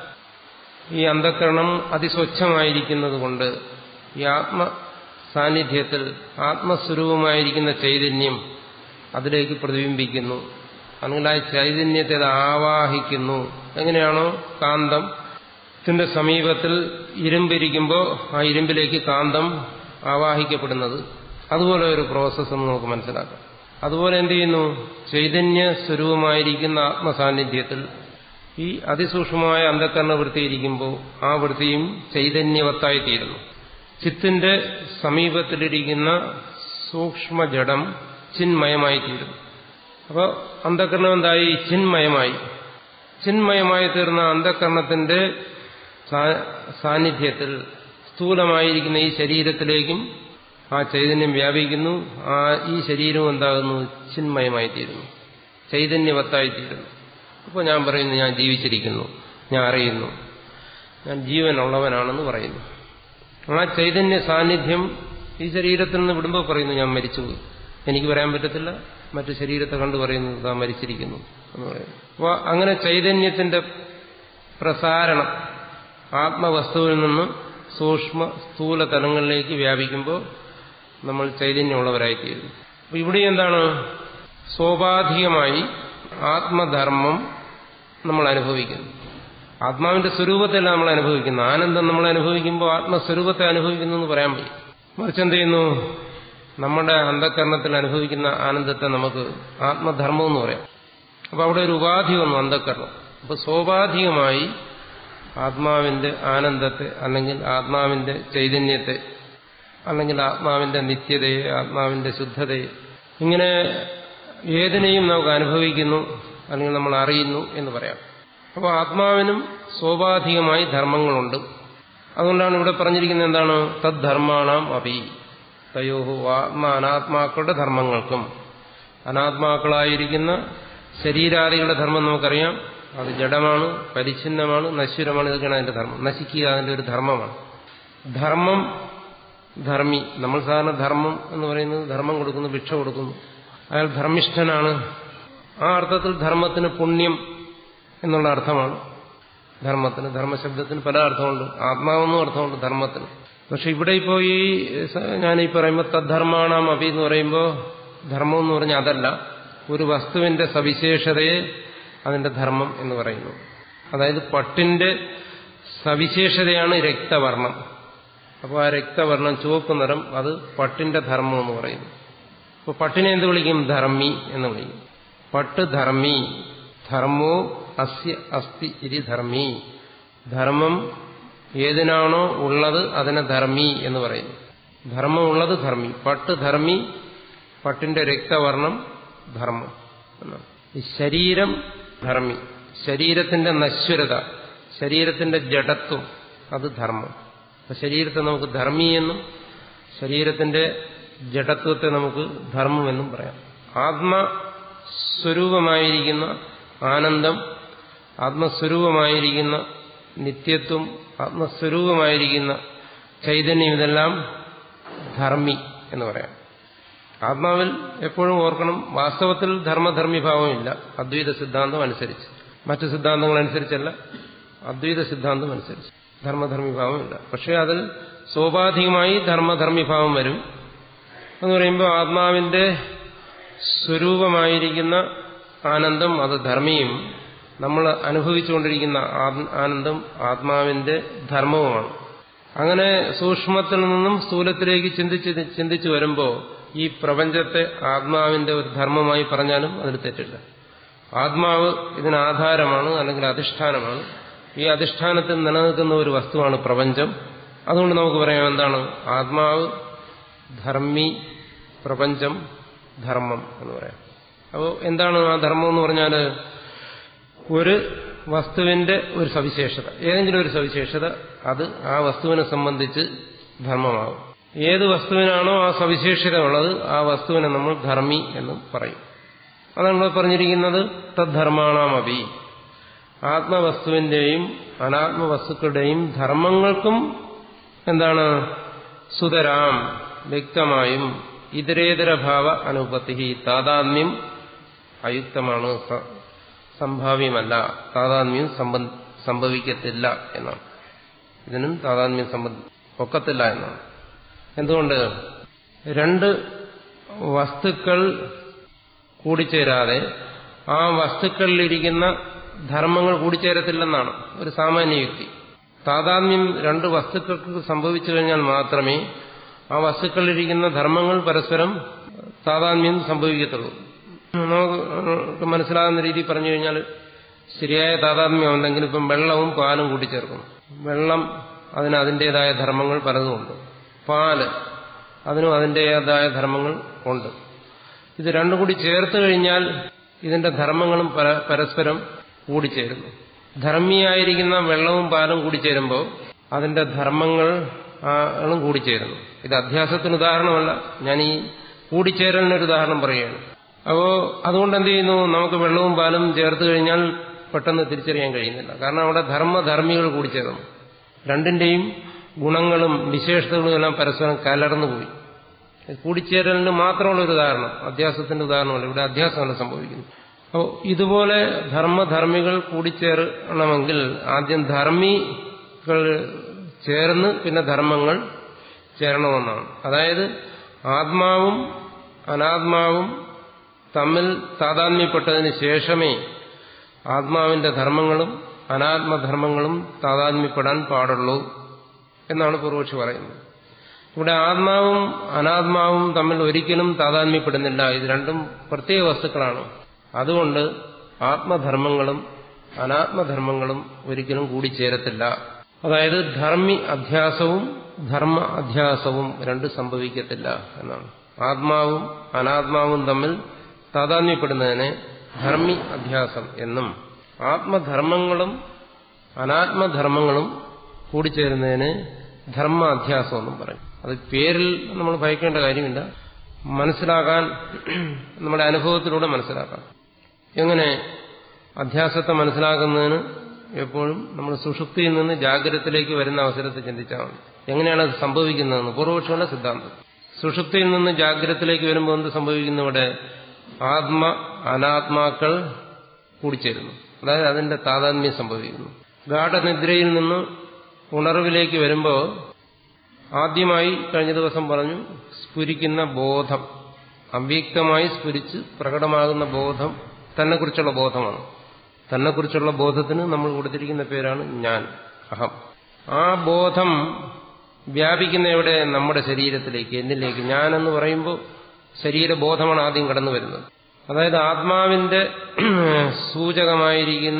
ഈ അന്ധക്കരണം അതിസ്വച്ഛമായിരിക്കുന്നത് കൊണ്ട് ഈ ആത്മ സാന്നിധ്യത്തിൽ ആത്മസ്വരൂപമായിരിക്കുന്ന ചൈതന്യം അതിലേക്ക് പ്രതിബിംബിക്കുന്നു അല്ലെങ്കിൽ ആ ചൈതന്യത്തെ അത് ആവാഹിക്കുന്നു എങ്ങനെയാണോ കാന്തം ത്തിന്റെ സമീപത്തിൽ ഇരുമ്പിരിക്കുമ്പോൾ ആ ഇരുമ്പിലേക്ക് കാന്തം ആവാഹിക്കപ്പെടുന്നത് അതുപോലെ ഒരു പ്രോസസ്സ് നമുക്ക് മനസ്സിലാക്കാം അതുപോലെ എന്ത് ചെയ്യുന്നു ചൈതന്യ സ്വരൂപമായിരിക്കുന്ന ആത്മസാന്നിധ്യത്തിൽ ഈ അതിസൂക്ഷ്മമായ അന്ധക്കരണ വൃത്തി ഇരിക്കുമ്പോൾ ആ വൃത്തിയും ചൈതന്യവത്തായി തീരുന്നു ചിത്തിന്റെ സമീപത്തിലിരിക്കുന്ന സൂക്ഷ്മജടം ചിന്മയമായി തീരുന്നു അപ്പോൾ അന്ധക്കരണം എന്തായി ചിന്മയമായി ചിന്മയമായി തീർന്ന അന്ധക്കരണത്തിന്റെ സാന്നിധ്യത്തിൽ സ്ഥൂലമായിരിക്കുന്ന ഈ ശരീരത്തിലേക്കും ആ ചൈതന്യം വ്യാപിക്കുന്നു ആ ഈ ശരീരവും എന്താകുന്നു ചിന്മയമായി തീരുന്നു ചൈതന്യവത്തായി തീരുന്നു അപ്പോൾ ഞാൻ പറയുന്നു ഞാൻ ജീവിച്ചിരിക്കുന്നു ഞാൻ അറിയുന്നു ഞാൻ ജീവനുള്ളവനാണെന്ന് പറയുന്നു ആ ചൈതന്യ സാന്നിധ്യം ഈ ശരീരത്തിൽ നിന്ന് വിടുമ്പോൾ പറയുന്നു ഞാൻ മരിച്ചുപോയി എനിക്ക് പറയാൻ പറ്റത്തില്ല മറ്റു ശരീരത്തെ കണ്ടു പറയുന്നു താൻ മരിച്ചിരിക്കുന്നു എന്ന് പറയുന്നു അപ്പോൾ അങ്ങനെ ചൈതന്യത്തിന്റെ പ്രസാരണം ആത്മവസ്തുവിൽ നിന്ന് സൂക്ഷ്മ സ്ഥൂല തലങ്ങളിലേക്ക് വ്യാപിക്കുമ്പോൾ നമ്മൾ ചൈതന്യമുള്ളവരായിത്തീരുന്നു അപ്പോൾ ഇവിടെ എന്താണ് സ്വാഭാവികമായി ആത്മധർമ്മം നമ്മൾ അനുഭവിക്കുന്നു ആത്മാവിന്റെ സ്വരൂപത്തെല്ലാം നമ്മൾ അനുഭവിക്കുന്നു ആനന്ദം നമ്മൾ അനുഭവിക്കുമ്പോൾ ആത്മസ്വരൂപത്തെ അനുഭവിക്കുന്നു എന്ന് പറയാൻ വയ്യ മറിച്ച് എന്ത് ചെയ്യുന്നു നമ്മുടെ അന്ധകരണത്തിൽ അനുഭവിക്കുന്ന ആനന്ദത്തെ നമുക്ക് ആത്മധർമ്മം എന്ന് പറയാം അപ്പൊ അവിടെ ഒരു ഉപാധി വന്നു അന്ധകരണം അപ്പൊ സ്വാഭാവികമായി ആത്മാവിന്റെ ആനന്ദത്തെ അല്ലെങ്കിൽ ആത്മാവിന്റെ ചൈതന്യത്തെ അല്ലെങ്കിൽ ആത്മാവിന്റെ നിത്യതയെ ആത്മാവിന്റെ ശുദ്ധതയെ ഇങ്ങനെ ഏതിനെയും നമുക്ക് അനുഭവിക്കുന്നു അല്ലെങ്കിൽ നമ്മൾ അറിയുന്നു എന്ന് പറയാം അപ്പോൾ ആത്മാവിനും സ്വാഭാവികമായി ധർമ്മങ്ങളുണ്ട് അതുകൊണ്ടാണ് ഇവിടെ പറഞ്ഞിരിക്കുന്നത് എന്താണ് തദ്ധർമാണാം അപി തയോഹു ആത്മ അനാത്മാക്കളുടെ ധർമ്മങ്ങൾക്കും അനാത്മാക്കളായിരിക്കുന്ന ശരീരാദികളുടെ ധർമ്മം നമുക്കറിയാം അത് ജഡമാണ് പരിച്ഛിന്നമാണ് നശ്വരമാണ് ഇതൊക്കെയാണ് അതിന്റെ ധർമ്മം നശിക്കുക അതിന്റെ ഒരു ധർമ്മമാണ് ധർമ്മം ധർമ്മി നമ്മൾ സാധാരണ ധർമ്മം എന്ന് പറയുന്നത് ധർമ്മം കൊടുക്കുന്നു ഭിക്ഷ കൊടുക്കുന്നു അയാൾ ധർമ്മിഷ്ഠനാണ് ആ അർത്ഥത്തിൽ ധർമ്മത്തിന് പുണ്യം എന്നുള്ള അർത്ഥമാണ് ധർമ്മത്തിന് ധർമ്മശബ്ദത്തിന് പല അർത്ഥമുണ്ട് ആത്മാവെന്നും അർത്ഥമുണ്ട് ധർമ്മത്തിന് പക്ഷെ ഇവിടെ ഇപ്പോൾ ഈ ഞാൻ ഈ പറയുമ്പോൾ തദ്ധർമാണാം അഭി എന്ന് പറയുമ്പോൾ ധർമ്മം എന്ന് പറഞ്ഞാൽ അതല്ല ഒരു വസ്തുവിന്റെ സവിശേഷതയെ അതിന്റെ ധർമ്മം എന്ന് പറയുന്നു അതായത് പട്ടിന്റെ സവിശേഷതയാണ് രക്തവർണം അപ്പോൾ ആ രക്തവർണം ചുവപ്പ് നിറം അത് പട്ടിന്റെ ധർമ്മം എന്ന് പറയുന്നു അപ്പോൾ പട്ടിനെ എന്ത് വിളിക്കും ധർമ്മി എന്ന് വിളിക്കും പട്ട് ധർമ്മി ധർമ്മോ അസ്യ അസ്തി ഇരി ധർമ്മി ധർമ്മം ഏതിനാണോ ഉള്ളത് അതിനെ ധർമ്മി എന്ന് പറയുന്നു ധർമ്മം ഉള്ളത് ധർമ്മി പട്ട് ധർമ്മി പട്ടിന്റെ രക്തവർണം ധർമ്മം എന്നാണ് ഈ ശരീരം ധർമ്മി ശരീരത്തിന്റെ നശ്വരത ശരീരത്തിന്റെ ജഡത്വം അത് ധർമ്മം അപ്പൊ ശരീരത്തെ നമുക്ക് ധർമ്മി എന്നും ശരീരത്തിന്റെ ജഡത്വത്തെ നമുക്ക് ധർമ്മമെന്നും പറയാം ആത്മസ്വരൂപമായിരിക്കുന്ന ആനന്ദം ആത്മസ്വരൂപമായിരിക്കുന്ന നിത്യത്വം ആത്മസ്വരൂപമായിരിക്കുന്ന ചൈതന്യം ഇതെല്ലാം ധർമ്മി എന്ന് പറയാം ആത്മാവിൽ എപ്പോഴും ഓർക്കണം വാസ്തവത്തിൽ ധർമ്മധർമ്മി ഭാവമില്ല അദ്വൈത സിദ്ധാന്തം അനുസരിച്ച് മറ്റു സിദ്ധാന്തങ്ങൾ അനുസരിച്ചല്ല അദ്വൈത സിദ്ധാന്തം അനുസരിച്ച് ധർമ്മധർമ്മി ഭാവമില്ല പക്ഷേ അതിൽ സ്വാഭാവികമായി ധർമ്മധർമ്മി ഭാവം വരും എന്ന് പറയുമ്പോൾ ആത്മാവിന്റെ സ്വരൂപമായിരിക്കുന്ന ആനന്ദം അത് ധർമ്മിയും നമ്മൾ അനുഭവിച്ചുകൊണ്ടിരിക്കുന്ന ആനന്ദം ആത്മാവിന്റെ ധർമ്മവുമാണ് അങ്ങനെ സൂക്ഷ്മത്തിൽ നിന്നും സ്ഥൂലത്തിലേക്ക് ചിന്തിച്ച് ചിന്തിച്ചു വരുമ്പോൾ ഈ പ്രപഞ്ചത്തെ ആത്മാവിന്റെ ഒരു ധർമ്മമായി പറഞ്ഞാലും അതിന് തെറ്റില്ല ആത്മാവ് ഇതിന് ആധാരമാണ് അല്ലെങ്കിൽ അധിഷ്ഠാനമാണ് ഈ അധിഷ്ഠാനത്തിൽ നിലനിൽക്കുന്ന ഒരു വസ്തുവാണ് പ്രപഞ്ചം അതുകൊണ്ട് നമുക്ക് പറയാം എന്താണ് ആത്മാവ് ധർമ്മി പ്രപഞ്ചം ധർമ്മം എന്ന് പറയാം അപ്പോൾ എന്താണ് ആ ധർമ്മം എന്ന് പറഞ്ഞാൽ ഒരു വസ്തുവിന്റെ ഒരു സവിശേഷത ഏതെങ്കിലും ഒരു സവിശേഷത അത് ആ വസ്തുവിനെ സംബന്ധിച്ച് ധർമ്മമാകും ഏത് വസ്തുവിനാണോ ആ സവിശേഷത ഉള്ളത് ആ വസ്തുവിനെ നമ്മൾ ധർമ്മി എന്ന് പറയും അതാണ് ഇവിടെ പറഞ്ഞിരിക്കുന്നത് തദ്ധർമാണാമപി ആത്മവസ്തുവിന്റെയും അനാത്മവസ്തുക്കളുടെയും ധർമ്മങ്ങൾക്കും എന്താണ് സുതരാം വ്യക്തമായും ഇതരേതരഭാവ അനുപത്തി താതാത്മ്യം അയുക്തമാണ് സംഭാവ്യമല്ല താതാത്മ്യം സംഭവിക്കത്തില്ല എന്നാണ് ഇതിനും താതാത്മ്യം സംബന്ധ ഒക്കത്തില്ല എന്നാണ് എന്തുകൊണ്ട് രണ്ട് വസ്തുക്കൾ കൂടിച്ചേരാതെ ആ വസ്തുക്കളിലിരിക്കുന്ന ധർമ്മങ്ങൾ കൂടിച്ചേരത്തില്ലെന്നാണ് ഒരു സാമാന്യ യുക്തി താതാത്മ്യം രണ്ട് വസ്തുക്കൾക്ക് സംഭവിച്ചു കഴിഞ്ഞാൽ മാത്രമേ ആ വസ്തുക്കളിലിരിക്കുന്ന ധർമ്മങ്ങൾ പരസ്പരം താതാത്മ്യം സംഭവിക്കത്തുള്ളൂ നമുക്ക് മനസ്സിലാകുന്ന രീതി പറഞ്ഞു കഴിഞ്ഞാൽ ശരിയായ താതാത്മ്യം ഉണ്ടെങ്കിൽ ഇപ്പം വെള്ളവും പാലും കൂട്ടിച്ചേർക്കുന്നു വെള്ളം അതിന് അതിൻ്റെതായ ധർമ്മങ്ങൾ പലതുമുണ്ട് പാല് അതിനും അതിൻ്റെതായ ധർമ്മങ്ങൾ ഉണ്ട് ഇത് രണ്ടും കൂടി ചേർത്ത് കഴിഞ്ഞാൽ ഇതിന്റെ ധർമ്മങ്ങളും പരസ്പരം കൂടിച്ചേരുന്നു ധർമ്മിയായിരിക്കുന്ന വെള്ളവും പാലും കൂടിച്ചേരുമ്പോൾ അതിന്റെ ധർമ്മങ്ങളും കൂടിച്ചേരുന്നു ഇത് അധ്യാസത്തിന് ഉദാഹരണമല്ല ഞാൻ ഈ കൂടിച്ചേരലിനൊരു ഉദാഹരണം പറയുകയാണ് അപ്പോ അതുകൊണ്ട് എന്ത് ചെയ്യുന്നു നമുക്ക് വെള്ളവും പാലും ചേർത്ത് കഴിഞ്ഞാൽ പെട്ടെന്ന് തിരിച്ചറിയാൻ കഴിയുന്നില്ല കാരണം അവിടെ ധർമ്മധർമ്മികൾ കൂടിച്ചേർന്നു രണ്ടിന്റെയും ഗുണങ്ങളും വിശേഷതകളും എല്ലാം പരസ്പരം കലർന്നു പോയി കൂടിച്ചേരലിന് മാത്രമുള്ള ഒരു ഉദാഹരണം അധ്യാസത്തിന്റെ ഉദാഹരണമല്ല ഇവിടെ അധ്യാസമല്ല സംഭവിക്കുന്നു അപ്പോൾ ഇതുപോലെ ധർമ്മധർമ്മികൾ കൂടിച്ചേരണമെങ്കിൽ ആദ്യം ധർമ്മികൾ ചേർന്ന് പിന്നെ ധർമ്മങ്ങൾ ചേരണമെന്നാണ് അതായത് ആത്മാവും അനാത്മാവും തമ്മിൽ താതാത്മ്യപ്പെട്ടതിന് ശേഷമേ ആത്മാവിന്റെ ധർമ്മങ്ങളും അനാത്മധർമ്മങ്ങളും താതാത്മ്യപ്പെടാൻ പാടുള്ളൂ എന്നാണ് പൂർവക്ഷി പറയുന്നത് ഇവിടെ ആത്മാവും അനാത്മാവും തമ്മിൽ ഒരിക്കലും താതാത്മ്യപ്പെടുന്നില്ല ഇത് രണ്ടും പ്രത്യേക വസ്തുക്കളാണ് അതുകൊണ്ട് ആത്മധർമ്മങ്ങളും അനാത്മധർമ്മങ്ങളും ഒരിക്കലും കൂടിച്ചേരത്തില്ല അതായത് ധർമ്മി അധ്യാസവും ധർമ്മ അധ്യാസവും രണ്ട് സംഭവിക്കത്തില്ല എന്നാണ് ആത്മാവും അനാത്മാവും തമ്മിൽ താതാത്മ്യപ്പെടുന്നതിന് ധർമ്മി അധ്യാസം എന്നും ആത്മധർമ്മങ്ങളും അനാത്മധർമ്മങ്ങളും കൂടിച്ചേരുന്നതിന് ധർമ്മ അധ്യാസം എന്നും പറയും അത് പേരിൽ നമ്മൾ ഭയക്കേണ്ട കാര്യമില്ല മനസ്സിലാക്കാൻ നമ്മുടെ അനുഭവത്തിലൂടെ മനസ്സിലാക്കാം എങ്ങനെ അധ്യാസത്തെ മനസ്സിലാക്കുന്നതിന് എപ്പോഴും നമ്മൾ സുഷുപ്തിയിൽ നിന്ന് ജാഗ്രതത്തിലേക്ക് വരുന്ന അവസരത്തെ ചിന്തിച്ചാൽ മതി എങ്ങനെയാണ് അത് സംഭവിക്കുന്നതെന്ന് പൂർവപക്ഷമുള്ള സിദ്ധാന്തം സുഷുപ്തിയിൽ നിന്ന് ജാഗ്രതത്തിലേക്ക് വരുമ്പോൾ എന്ത് സംഭവിക്കുന്നു ഇവിടെ ആത്മ അനാത്മാക്കൾ കൂടിച്ചേരുന്നു അതായത് അതിന്റെ താതാത്മ്യം സംഭവിക്കുന്നു ഗാഠനിദ്രയിൽ നിന്ന് ഉണർവിലേക്ക് വരുമ്പോൾ ആദ്യമായി കഴിഞ്ഞ ദിവസം പറഞ്ഞു സ്ഫുരിക്കുന്ന ബോധം അവ്യക്തമായി സ്ഫുരിച്ച് പ്രകടമാകുന്ന ബോധം തന്നെക്കുറിച്ചുള്ള ബോധമാണ് തന്നെക്കുറിച്ചുള്ള ബോധത്തിന് നമ്മൾ കൊടുത്തിരിക്കുന്ന പേരാണ് ഞാൻ അഹം ആ ബോധം വ്യാപിക്കുന്ന എവിടെ നമ്മുടെ ശരീരത്തിലേക്ക് എന്നിലേക്ക് ഞാനെന്ന് പറയുമ്പോൾ ശരീരബോധമാണ് ആദ്യം കടന്നു വരുന്നത് അതായത് ആത്മാവിന്റെ സൂചകമായിരിക്കുന്ന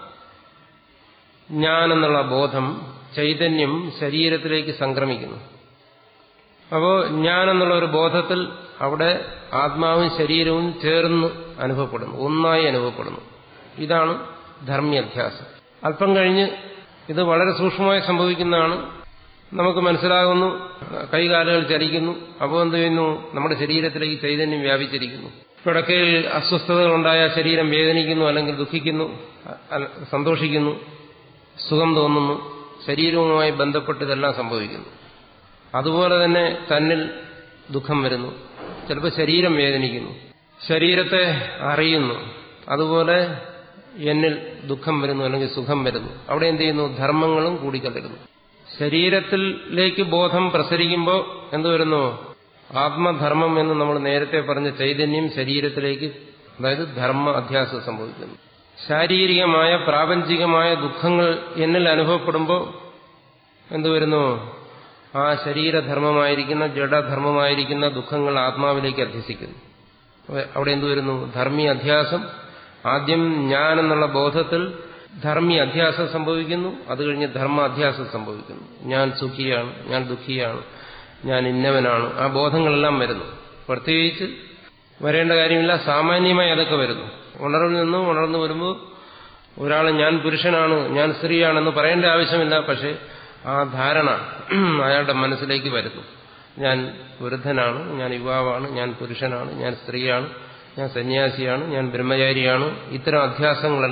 ഞാനെന്നുള്ള ബോധം ചൈതന്യം ശരീരത്തിലേക്ക് സംക്രമിക്കുന്നു അപ്പോൾ ഞാനെന്നുള്ള ഒരു ബോധത്തിൽ അവിടെ ആത്മാവും ശരീരവും ചേർന്ന് അനുഭവപ്പെടുന്നു ഒന്നായി അനുഭവപ്പെടുന്നു ഇതാണ് ധർമ്മ്യധ്യാസം അല്പം കഴിഞ്ഞ് ഇത് വളരെ സൂക്ഷ്മമായി സംഭവിക്കുന്നതാണ് നമുക്ക് മനസ്സിലാകുന്നു കൈകാലുകൾ ചലിക്കുന്നു അപ്പോൾ എന്ത് ചെയ്യുന്നു നമ്മുടെ ശരീരത്തിലേക്ക് ചൈതന്യം വ്യാപിച്ചിരിക്കുന്നു കിടക്കയിൽ അസ്വസ്ഥതകളുണ്ടായ ശരീരം വേദനിക്കുന്നു അല്ലെങ്കിൽ ദുഃഖിക്കുന്നു സന്തോഷിക്കുന്നു സുഖം തോന്നുന്നു ശരീരവുമായി ബന്ധപ്പെട്ട് ഇതെല്ലാം സംഭവിക്കുന്നു അതുപോലെ തന്നെ തന്നിൽ ദുഃഖം വരുന്നു ചിലപ്പോൾ ശരീരം വേദനിക്കുന്നു ശരീരത്തെ അറിയുന്നു അതുപോലെ എന്നിൽ ദുഃഖം വരുന്നു അല്ലെങ്കിൽ സുഖം വരുന്നു അവിടെ എന്ത് ചെയ്യുന്നു ധർമ്മങ്ങളും കൂടിക്കലരുന്നു ശരീരത്തിലേക്ക് ബോധം പ്രസരിക്കുമ്പോൾ എന്ത് വരുന്നു ആത്മധർമ്മം എന്ന് നമ്മൾ നേരത്തെ പറഞ്ഞ ചൈതന്യം ശരീരത്തിലേക്ക് അതായത് ധർമ്മ അധ്യാസം സംഭവിക്കുന്നു ശാരീരികമായ പ്രാപഞ്ചികമായ ദുഃഖങ്ങൾ എന്നിൽ അനുഭവപ്പെടുമ്പോൾ എന്തു വരുന്നു ആ ശരീരധർമ്മമായിരിക്കുന്ന ജഡധർമ്മമായിരിക്കുന്ന ദുഃഖങ്ങൾ ആത്മാവിലേക്ക് അധ്യസിക്കുന്നു അവിടെ എന്തു വരുന്നു ധർമ്മി അധ്യാസം ആദ്യം ഞാൻ എന്നുള്ള ബോധത്തിൽ ധർമ്മി അധ്യാസം സംഭവിക്കുന്നു അത് കഴിഞ്ഞ് ധർമ്മ അധ്യാസം സംഭവിക്കുന്നു ഞാൻ സുഖിയാണ് ഞാൻ ദുഃഖിയാണ് ഞാൻ ഇന്നവനാണ് ആ ബോധങ്ങളെല്ലാം വരുന്നു പ്രത്യേകിച്ച് വരേണ്ട കാര്യമില്ല സാമാന്യമായി അതൊക്കെ വരുന്നു ഉണർവിൽ നിന്നും ഉണർന്നു വരുമ്പോൾ ഒരാൾ ഞാൻ പുരുഷനാണ് ഞാൻ സ്ത്രീയാണെന്ന് പറയേണ്ട ആവശ്യമില്ല പക്ഷെ ആ ധാരണ അയാളുടെ മനസ്സിലേക്ക് വരുന്നു ഞാൻ വൃദ്ധനാണ് ഞാൻ യുവാവാണ് ഞാൻ പുരുഷനാണ് ഞാൻ സ്ത്രീയാണ് ഞാൻ സന്യാസിയാണ് ഞാൻ ബ്രഹ്മചാരിയാണ് ഇത്തരം അധ്യാസങ്ങളെല്ലാം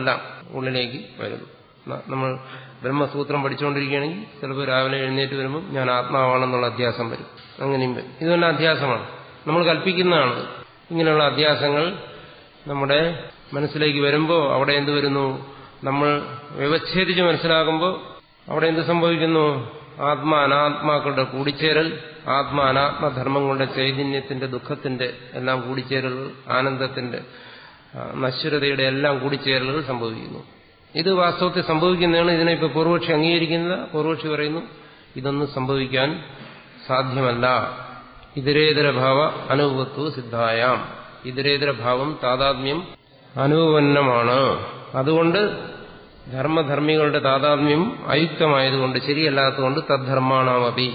ഉള്ളിലേക്ക് വരുന്നു ന- നമ്മൾ ബ്രഹ്മസൂത്രം പഠിച്ചുകൊണ്ടിരിക്കുകയാണെങ്കിൽ ചിലപ്പോൾ രാവിലെ എഴുന്നേറ്റ് വരുമ്പോൾ ഞാൻ ആത്മാവാണെന്നുള്ള അധ്യാസം വരും അങ്ങനെയും വരും ഇതുതന്നെ അധ്യാസമാണ് നമ്മൾ കൽപ്പിക്കുന്നതാണ് ഇങ്ങനെയുള്ള അധ്യാസങ്ങൾ നമ്മുടെ മനസ്സിലേക്ക് വരുമ്പോൾ അവിടെ എന്ത് വരുന്നു നമ്മൾ വ്യവച്ഛേദിച്ച് മനസ്സിലാകുമ്പോൾ അവിടെ എന്ത് സംഭവിക്കുന്നു ആത്മാ അനാത്മാക്കളുടെ കൂടിച്ചേരൽ ആത്മാ അനാത്മധർമ്മങ്ങളുടെ ചൈതന്യത്തിന്റെ ദുഃഖത്തിന്റെ എല്ലാം കൂടിച്ചേരലുകൾ ആനന്ദത്തിന്റെ ആ, നശ്വരതയുടെ എല്ലാം കൂടിച്ചേരലുകൾ സംഭവിക്കുന്നു ഇത് വാസ്തവത്തിൽ സംഭവിക്കുന്നതാണ് ഇതിനെ ഇപ്പൊ പൂർവക്ഷി അംഗീകരിക്കുന്നത് പൂർവക്ഷി പറയുന്നു ഇതൊന്നും സംഭവിക്കാൻ സാധ്യമല്ല ഇതരേതര ഭാവ അനുഭവത്വ സിദ്ധായാം ഇതരേതര ഭാവം താതാത്മ്യം അനുപന്നമാണ് അതുകൊണ്ട് ധർമ്മധർമ്മികളുടെ താതാത്മ്യം അയുക്തമായതുകൊണ്ട് ശരിയല്ലാത്തതുകൊണ്ട് തദ്ധർമാണാമപി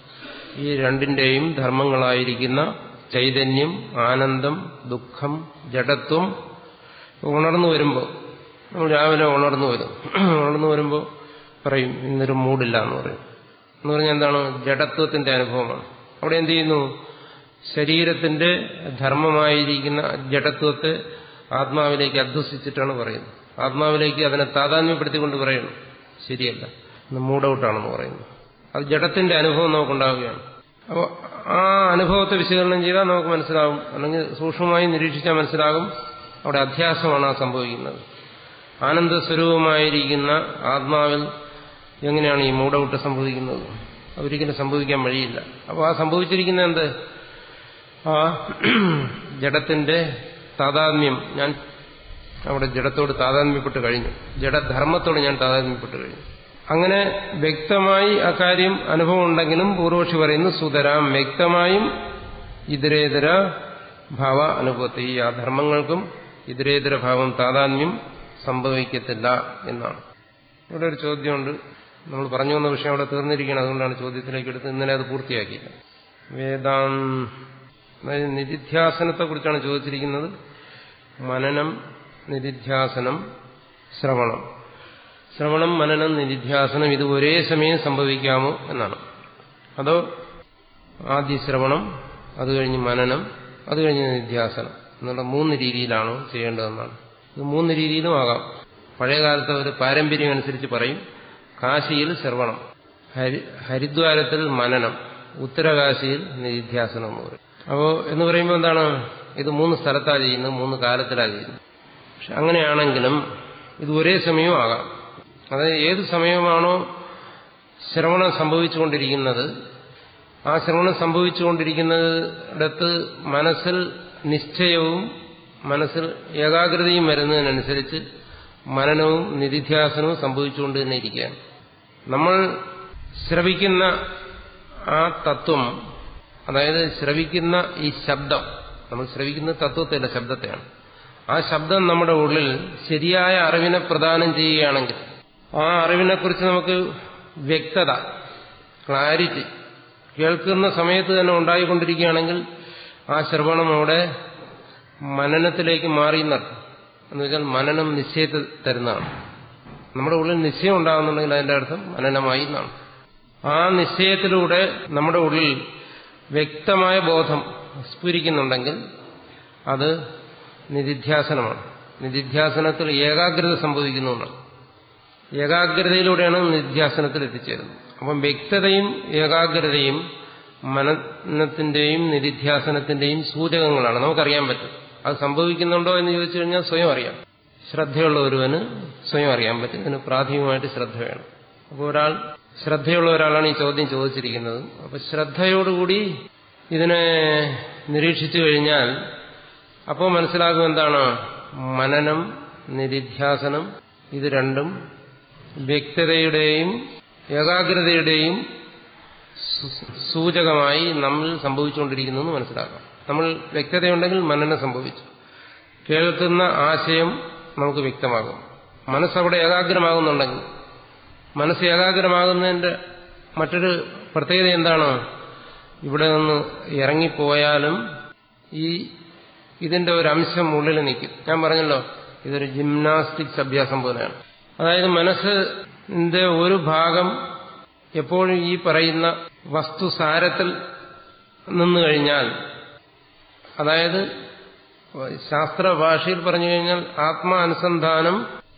ഈ രണ്ടിന്റെയും ധർമ്മങ്ങളായിരിക്കുന്ന ചൈതന്യം ആനന്ദം ദുഃഖം ജഡത്വം ഉണർന്നു വരുമ്പോൾ നമ്മൾ രാവിലെ ഉണർന്നു വരും ഉണർന്നു വരുമ്പോൾ പറയും ഇന്നൊരു മൂടില്ല എന്ന് പറയും എന്ന് പറഞ്ഞാൽ എന്താണ് ജഡത്വത്തിന്റെ അനുഭവമാണ് അവിടെ എന്ത് ചെയ്യുന്നു ശരീരത്തിന്റെ ധർമ്മമായിരിക്കുന്ന ജഡത്വത്തെ ആത്മാവിലേക്ക് അധ്വസിച്ചിട്ടാണ് പറയുന്നത് ആത്മാവിലേക്ക് അതിനെ താതാത്മ്യപ്പെടുത്തിക്കൊണ്ട് പറയുന്നു ശരിയല്ല ഇത് മൂഡൌട്ടാണെന്ന് പറയുന്നു അത് ജഡത്തിന്റെ അനുഭവം നമുക്കുണ്ടാവുകയാണ് അപ്പോൾ ആ അനുഭവത്തെ വിശകലനം ചെയ്താൽ നമുക്ക് മനസ്സിലാവും അല്ലെങ്കിൽ സൂക്ഷ്മമായി നിരീക്ഷിച്ചാൽ മനസ്സിലാകും അവിടെ അധ്യാസമാണ് ആ സംഭവിക്കുന്നത് ആനന്ദ സ്വരൂപമായിരിക്കുന്ന ആത്മാവിൽ എങ്ങനെയാണ് ഈ മൂഡൌട്ട് സംഭവിക്കുന്നത് അതൊരിക്കലും സംഭവിക്കാൻ വഴിയില്ല അപ്പോൾ ആ സംഭവിച്ചിരിക്കുന്ന എന്ത് ആ ജഡത്തിന്റെ താതാത്മ്യം ഞാൻ അവിടെ ജഡത്തോട് താതാത്മ്യപ്പെട്ട് കഴിഞ്ഞു ജഡധർമ്മത്തോട് ഞാൻ താതാത്മ്യപ്പെട്ട് കഴിഞ്ഞു അങ്ങനെ വ്യക്തമായി അക്കാര്യം അനുഭവം ഉണ്ടെങ്കിലും പൂർവക്ഷി പറയുന്നു സുതരാം വ്യക്തമായും ഇതരേതര ഭാവ അനുഭവത്തെ ഈ ആ ധർമ്മങ്ങൾക്കും ഇതരേതര ഭാവം താതാത്മ്യം സംഭവിക്കത്തില്ല എന്നാണ് ഇവിടെ ഒരു ചോദ്യമുണ്ട് നമ്മൾ പറഞ്ഞു വന്ന വിഷയം അവിടെ തീർന്നിരിക്കണം അതുകൊണ്ടാണ് ചോദ്യത്തിലേക്ക് എടുത്ത് ഇന്നലെ അത് പൂർത്തിയാക്കിയില്ല വേദാൻ അതായത് നിധിധ്യാസനത്തെ കുറിച്ചാണ് ചോദിച്ചിരിക്കുന്നത് മനനം നിധിധ്യാസനം ശ്രവണം ശ്രവണം മനനം നിധിധ്യാസനം ഇത് ഒരേ സമയം സംഭവിക്കാമോ എന്നാണ് അതോ ആദ്യ ശ്രവണം അത് കഴിഞ്ഞ് മനനം അത് കഴിഞ്ഞ് നിധ്യാസനം എന്നുള്ള മൂന്ന് രീതിയിലാണോ ചെയ്യേണ്ടതെന്നാണ് ഇത് മൂന്ന് രീതിയിലും ആകാം പഴയകാലത്ത് ഒരു പാരമ്പര്യം അനുസരിച്ച് പറയും കാശിയിൽ ശ്രവണം ഹരി ഹരിദ്വാരത്തിൽ മനനം ഉത്തരകാശിയിൽ നിധ്യാസനം എന്ന് പറയും അപ്പോൾ എന്ന് പറയുമ്പോൾ എന്താണ് ഇത് മൂന്ന് സ്ഥലത്താണ് ചെയ്യുന്നത് മൂന്ന് കാലത്തിലാണ് ചെയ്യുന്നത് പക്ഷെ അങ്ങനെയാണെങ്കിലും ഇത് ഒരേ സമയവും ആകാം അതായത് ഏത് സമയമാണോ ശ്രവണം സംഭവിച്ചുകൊണ്ടിരിക്കുന്നത് ആ ശ്രവണം സംഭവിച്ചുകൊണ്ടിരിക്കുന്നിടത്ത് മനസ്സിൽ നിശ്ചയവും മനസ്സിൽ ഏകാഗ്രതയും വരുന്നതിനനുസരിച്ച് മനനവും നിധിധ്യാസനവും സംഭവിച്ചുകൊണ്ട് തന്നെ ഇരിക്കുകയാണ് നമ്മൾ ശ്രവിക്കുന്ന ആ തത്വം അതായത് ശ്രവിക്കുന്ന ഈ ശബ്ദം നമ്മൾ ശ്രവിക്കുന്ന തത്വത്തെയല്ല ശബ്ദത്തെയാണ് ആ ശബ്ദം നമ്മുടെ ഉള്ളിൽ ശരിയായ അറിവിനെ പ്രദാനം ചെയ്യുകയാണെങ്കിൽ ആ അറിവിനെക്കുറിച്ച് നമുക്ക് വ്യക്തത ക്ലാരിറ്റി കേൾക്കുന്ന സമയത്ത് തന്നെ ഉണ്ടായിക്കൊണ്ടിരിക്കുകയാണെങ്കിൽ ആ ശ്രവണം അവിടെ മനനത്തിലേക്ക് മാറി എന്നർത്ഥം എന്ന് വെച്ചാൽ മനനം നിശ്ചയത്തിൽ തരുന്നതാണ് നമ്മുടെ ഉള്ളിൽ നിശ്ചയം ഉണ്ടാകുന്നുണ്ടെങ്കിൽ അതിന്റെ അർത്ഥം മനനമായി എന്നാണ് ആ നിശ്ചയത്തിലൂടെ നമ്മുടെ ഉള്ളിൽ വ്യക്തമായ ബോധം സ്ഫുരിക്കുന്നുണ്ടെങ്കിൽ അത് നിധിധ്യാസനമാണ് നിധിധ്യാസനത്തിൽ ഏകാഗ്രത സംഭവിക്കുന്നു എന്നാണ് ഏകാഗ്രതയിലൂടെയാണ് നിധ്യാസനത്തിൽ എത്തിച്ചേരുന്നത് അപ്പം വ്യക്തതയും ഏകാഗ്രതയും മനനത്തിന്റെയും നിധിധ്യാസനത്തിന്റെയും സൂചകങ്ങളാണ് നമുക്കറിയാൻ പറ്റും അത് സംഭവിക്കുന്നുണ്ടോ എന്ന് ചോദിച്ചു കഴിഞ്ഞാൽ സ്വയം അറിയാം ശ്രദ്ധയുള്ള ഒരുവന് സ്വയം അറിയാൻ പറ്റും ഇതിന് പ്രാഥമികമായിട്ട് ശ്രദ്ധ വേണം അപ്പോൾ ഒരാൾ ശ്രദ്ധയുള്ള ഒരാളാണ് ഈ ചോദ്യം ചോദിച്ചിരിക്കുന്നത് അപ്പൊ ശ്രദ്ധയോടുകൂടി ഇതിനെ നിരീക്ഷിച്ചു കഴിഞ്ഞാൽ അപ്പോൾ മനസ്സിലാകും എന്താണ് മനനം നിരിധ്യാസനം ഇത് രണ്ടും വ്യക്തതയുടെയും ഏകാഗ്രതയുടെയും സൂചകമായി നമ്മൾ സംഭവിച്ചുകൊണ്ടിരിക്കുന്നു എന്ന് മനസ്സിലാക്കാം നമ്മൾ വ്യക്തതയുണ്ടെങ്കിൽ മനനം സംഭവിച്ചു കേൾക്കുന്ന ആശയം നമുക്ക് വ്യക്തമാകും മനസ്സവിടെ ഏകാഗ്രമാകുന്നുണ്ടെങ്കിൽ മനസ്സ് ഏകാഗ്രമാകുന്നതിന്റെ മറ്റൊരു പ്രത്യേകത എന്താണ് ഇവിടെ നിന്ന് ഇറങ്ങിപ്പോയാലും ഈ ഇതിന്റെ ഒരു അംശം ഉള്ളിൽ നിൽക്കും ഞാൻ പറഞ്ഞല്ലോ ഇതൊരു ജിംനാസ്റ്റിക്സ് അഭ്യാസം പോലെയാണ് അതായത് മനസ്സിന്റെ ഒരു ഭാഗം എപ്പോഴും ഈ പറയുന്ന വസ്തുസാരത്തിൽ നിന്നു കഴിഞ്ഞാൽ അതായത് ശാസ്ത്ര ഭാഷയിൽ പറഞ്ഞു കഴിഞ്ഞാൽ ആത്മാനുസന്ധാനം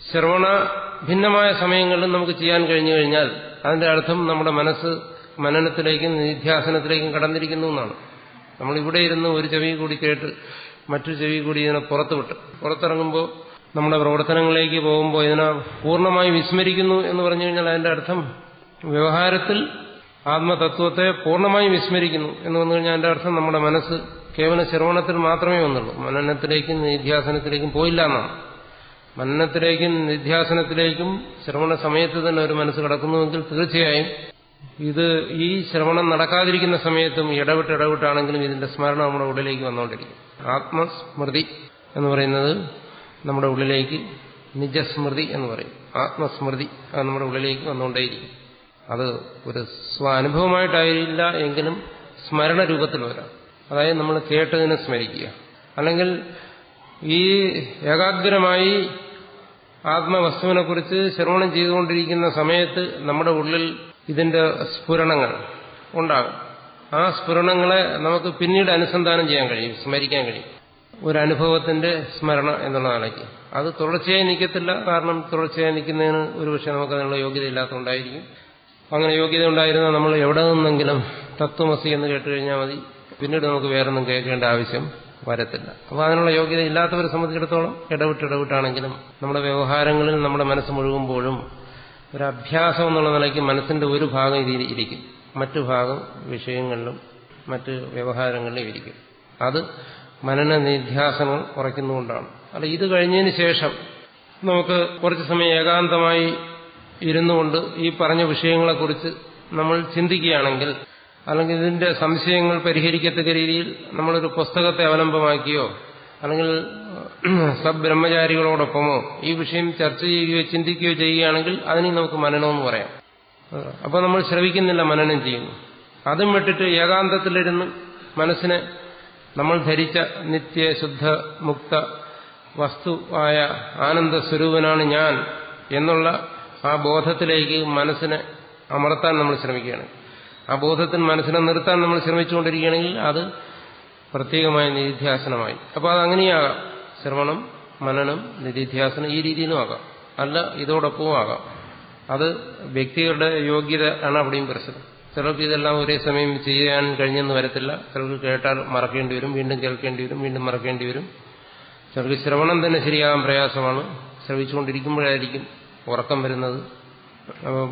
ശ്രവണ ഭിന്നമായ സമയങ്ങളിലും നമുക്ക് ചെയ്യാൻ കഴിഞ്ഞു കഴിഞ്ഞാൽ അതിന്റെ അർത്ഥം നമ്മുടെ മനസ്സ് മനനത്തിലേക്കും നിധ്യാസനത്തിലേക്കും കടന്നിരിക്കുന്നു എന്നാണ് നമ്മൾ ഇവിടെ ഇരുന്ന് ഒരു ചെവി കൂടി കേട്ട് മറ്റു ചെവി കൂടി ഇതിനെ പുറത്തു വിട്ട് പുറത്തിറങ്ങുമ്പോൾ നമ്മുടെ പ്രവർത്തനങ്ങളിലേക്ക് പോകുമ്പോൾ ഇതിനെ പൂർണ്ണമായി വിസ്മരിക്കുന്നു എന്ന് പറഞ്ഞു കഴിഞ്ഞാൽ അതിന്റെ അർത്ഥം വ്യവഹാരത്തിൽ ആത്മതത്വത്തെ പൂർണ്ണമായി വിസ്മരിക്കുന്നു എന്ന് വന്നു കഴിഞ്ഞാൽ അതിന്റെ അർത്ഥം നമ്മുടെ മനസ്സ് കേവലം ശ്രവണത്തിൽ മാത്രമേ വന്നുള്ളൂ മനനത്തിലേക്കും നിധ്യാസനത്തിലേക്കും പോയില്ല എന്നാണ് മനനത്തിലേക്കും നിധ്യാസനത്തിലേക്കും ശ്രവണ സമയത്ത് തന്നെ ഒരു മനസ്സ് കിടക്കുന്നുവെങ്കിൽ തീർച്ചയായും ഇത് ഈ ശ്രവണം നടക്കാതിരിക്കുന്ന സമയത്തും ഇടവിട്ട് ഇടവിട്ടാണെങ്കിലും ഇതിന്റെ സ്മരണ നമ്മുടെ ഉള്ളിലേക്ക് വന്നുകൊണ്ടിരിക്കും ആത്മസ്മൃതി എന്ന് പറയുന്നത് നമ്മുടെ ഉള്ളിലേക്ക് നിജസ്മൃതി എന്ന് പറയും ആത്മസ്മൃതി അത് നമ്മുടെ ഉള്ളിലേക്ക് വന്നുകൊണ്ടേയിരിക്കും അത് ഒരു സ്വാനുഭവമായിട്ടായില്ല എങ്കിലും സ്മരണ രൂപത്തിൽ വരാം അതായത് നമ്മൾ കേട്ടതിനെ സ്മരിക്കുക അല്ലെങ്കിൽ ഈ ഏകാഗ്രമായി ആത്മവസ്തുവിനെക്കുറിച്ച് ശ്രവണം ചെയ്തുകൊണ്ടിരിക്കുന്ന സമയത്ത് നമ്മുടെ ഉള്ളിൽ ഇതിന്റെ സ്ഫുരണങ്ങൾ ഉണ്ടാകും ആ സ്ഫുരണങ്ങളെ നമുക്ക് പിന്നീട് അനുസന്ധാനം ചെയ്യാൻ കഴിയും സ്മരിക്കാൻ കഴിയും ഒരു അനുഭവത്തിന്റെ സ്മരണ എന്നുള്ള നിലയ്ക്ക് അത് തുടർച്ചയായി നിൽക്കത്തില്ല കാരണം തുടർച്ചയായി നിൽക്കുന്നതിന് ഒരുപക്ഷെ നമുക്ക് അതിനുള്ള യോഗ്യത ഇല്ലാത്തതുകൊണ്ടായിരിക്കും അങ്ങനെ യോഗ്യത ഉണ്ടായിരുന്നാൽ നമ്മൾ എവിടെ നിന്നെങ്കിലും തത്വമസി എന്ന് കേട്ട് കഴിഞ്ഞാൽ മതി പിന്നീട് നമുക്ക് വേറൊന്നും കേൾക്കേണ്ട ആവശ്യം വരത്തില്ല അപ്പോൾ അതിനുള്ള യോഗ്യത ഇല്ലാത്തവരെ സംബന്ധിച്ചിടത്തോളം ഇടവിട്ട് ഇടവിട്ടാണെങ്കിലും നമ്മുടെ വ്യവഹാരങ്ങളിൽ നമ്മുടെ മനസ്സ് മുഴുകുമ്പോഴും ഒരു അഭ്യാസം എന്നുള്ള നിലയ്ക്ക് മനസ്സിന്റെ ഒരു ഭാഗം ഇതിൽ ഇരിക്കും മറ്റു ഭാഗം വിഷയങ്ങളിലും മറ്റ് വ്യവഹാരങ്ങളിലും ഇരിക്കും അത് മനന നിധ്യാസനം കുറയ്ക്കുന്നുകൊണ്ടാണ് അല്ല ഇത് കഴിഞ്ഞതിന് ശേഷം നമുക്ക് കുറച്ച് സമയം ഏകാന്തമായി ഇരുന്നുകൊണ്ട് ഈ പറഞ്ഞ വിഷയങ്ങളെക്കുറിച്ച് നമ്മൾ ചിന്തിക്കുകയാണെങ്കിൽ അല്ലെങ്കിൽ ഇതിന്റെ സംശയങ്ങൾ പരിഹരിക്കത്തക്ക രീതിയിൽ നമ്മളൊരു പുസ്തകത്തെ അവലംബമാക്കിയോ അല്ലെങ്കിൽ സബ്ബ്രഹ്മചാരികളോടൊപ്പമോ ഈ വിഷയം ചർച്ച ചെയ്യുകയോ ചിന്തിക്കുകയോ ചെയ്യുകയാണെങ്കിൽ അതിനെ നമുക്ക് മനനമെന്ന് പറയാം അപ്പോൾ നമ്മൾ ശ്രവിക്കുന്നില്ല മനനം ചെയ്യുന്നു അതും വിട്ടിട്ട് ഏകാന്തത്തിലിരുന്ന് മനസ്സിനെ നമ്മൾ ധരിച്ച നിത്യ ശുദ്ധ മുക്ത വസ്തു ആയ ആനന്ദ സ്വരൂപനാണ് ഞാൻ എന്നുള്ള ആ ബോധത്തിലേക്ക് മനസ്സിനെ അമർത്താൻ നമ്മൾ ശ്രമിക്കുകയാണ് ആ ബോധത്തിൽ മനസ്സിനെ നിർത്താൻ നമ്മൾ ശ്രമിച്ചുകൊണ്ടിരിക്കുകയാണെങ്കിൽ അത് പ്രത്യേകമായ നിധിധ്യാസനമായി അപ്പോൾ അത് അങ്ങനെയാകാം ശ്രവണം മനനം നിധിധ്യാസനം ഈ രീതിയിലും ആകാം അല്ല ഇതോടൊപ്പവും ആകാം അത് വ്യക്തികളുടെ യോഗ്യത ആണ് അവിടെയും പ്രശ്നം ചിലർക്ക് ഇതെല്ലാം ഒരേ സമയം ചെയ്യാൻ കഴിഞ്ഞെന്ന് വരത്തില്ല ചിലർക്ക് കേട്ടാൽ മറക്കേണ്ടി വരും വീണ്ടും കേൾക്കേണ്ടി വരും വീണ്ടും മറക്കേണ്ടി വരും ചിലർക്ക് ശ്രവണം തന്നെ ശരിയാകാൻ പ്രയാസമാണ് ശ്രവിച്ചുകൊണ്ടിരിക്കുമ്പോഴായിരിക്കും ഉറക്കം വരുന്നത് അപ്പോൾ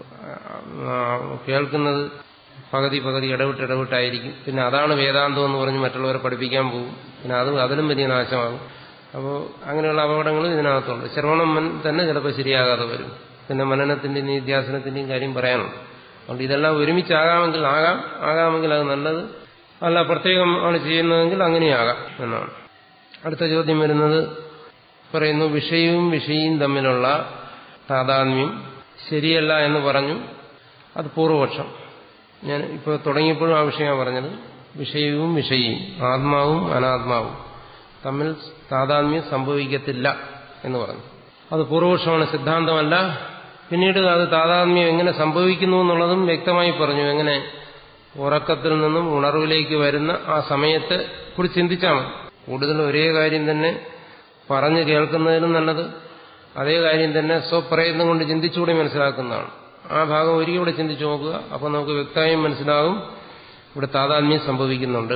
കേൾക്കുന്നത് പകുതി പകുതി ഇടവിട്ട് ഇടവിട്ടായിരിക്കും പിന്നെ അതാണ് വേദാന്തം എന്ന് പറഞ്ഞ് മറ്റുള്ളവരെ പഠിപ്പിക്കാൻ പോകും പിന്നെ അത് അതിലും വലിയ നാശമാകും അപ്പോൾ അങ്ങനെയുള്ള അപകടങ്ങളും ഇതിനകത്തുണ്ട് ശ്രവണം തന്നെ ചിലപ്പോൾ ശരിയാകാതെ വരും പിന്നെ മനനത്തിന്റെയും നിധ്യാസനത്തിന്റെയും കാര്യം പറയാനുണ്ട് അതുകൊണ്ട് ഇതെല്ലാം ഒരുമിച്ചാകാമെങ്കിൽ ആകാം ആകാമെങ്കിൽ അത് നല്ലത് അല്ല പ്രത്യേകം ആണ് ചെയ്യുന്നതെങ്കിൽ അങ്ങനെയാകാം എന്നാണ് അടുത്ത ചോദ്യം വരുന്നത് പറയുന്നു വിഷയവും വിഷയും തമ്മിലുള്ള താതാത്മ്യം ശരിയല്ല എന്ന് പറഞ്ഞു അത് പൂർവപക്ഷം ഞാൻ ഇപ്പോൾ തുടങ്ങിയപ്പോഴും ആ വിഷയമാണ് പറഞ്ഞത് വിഷയവും വിഷയും ആത്മാവും അനാത്മാവും തമ്മിൽ താതാത്മ്യം സംഭവിക്കത്തില്ല എന്ന് പറഞ്ഞു അത് പൂർവപക്ഷമാണ് സിദ്ധാന്തമല്ല പിന്നീട് അത് താതാത്മ്യം എങ്ങനെ സംഭവിക്കുന്നു എന്നുള്ളതും വ്യക്തമായി പറഞ്ഞു എങ്ങനെ ഉറക്കത്തിൽ നിന്നും ഉണർവിലേക്ക് വരുന്ന ആ സമയത്തെ കുറിച്ച് ചിന്തിച്ചാൽ മതി കൂടുതൽ ഒരേ കാര്യം തന്നെ പറഞ്ഞു കേൾക്കുന്നതിനും നല്ലത് അതേ കാര്യം തന്നെ സ്വപ്രയത്നം കൊണ്ട് ചിന്തിച്ചുകൂടി മനസ്സിലാക്കുന്നതാണ് ആ ഭാഗം ഒരിക്കലും ഇവിടെ ചിന്തിച്ചു നോക്കുക അപ്പോൾ നമുക്ക് വ്യക്തമായും മനസ്സിലാകും ഇവിടെ താതാത്മ്യം സംഭവിക്കുന്നുണ്ട്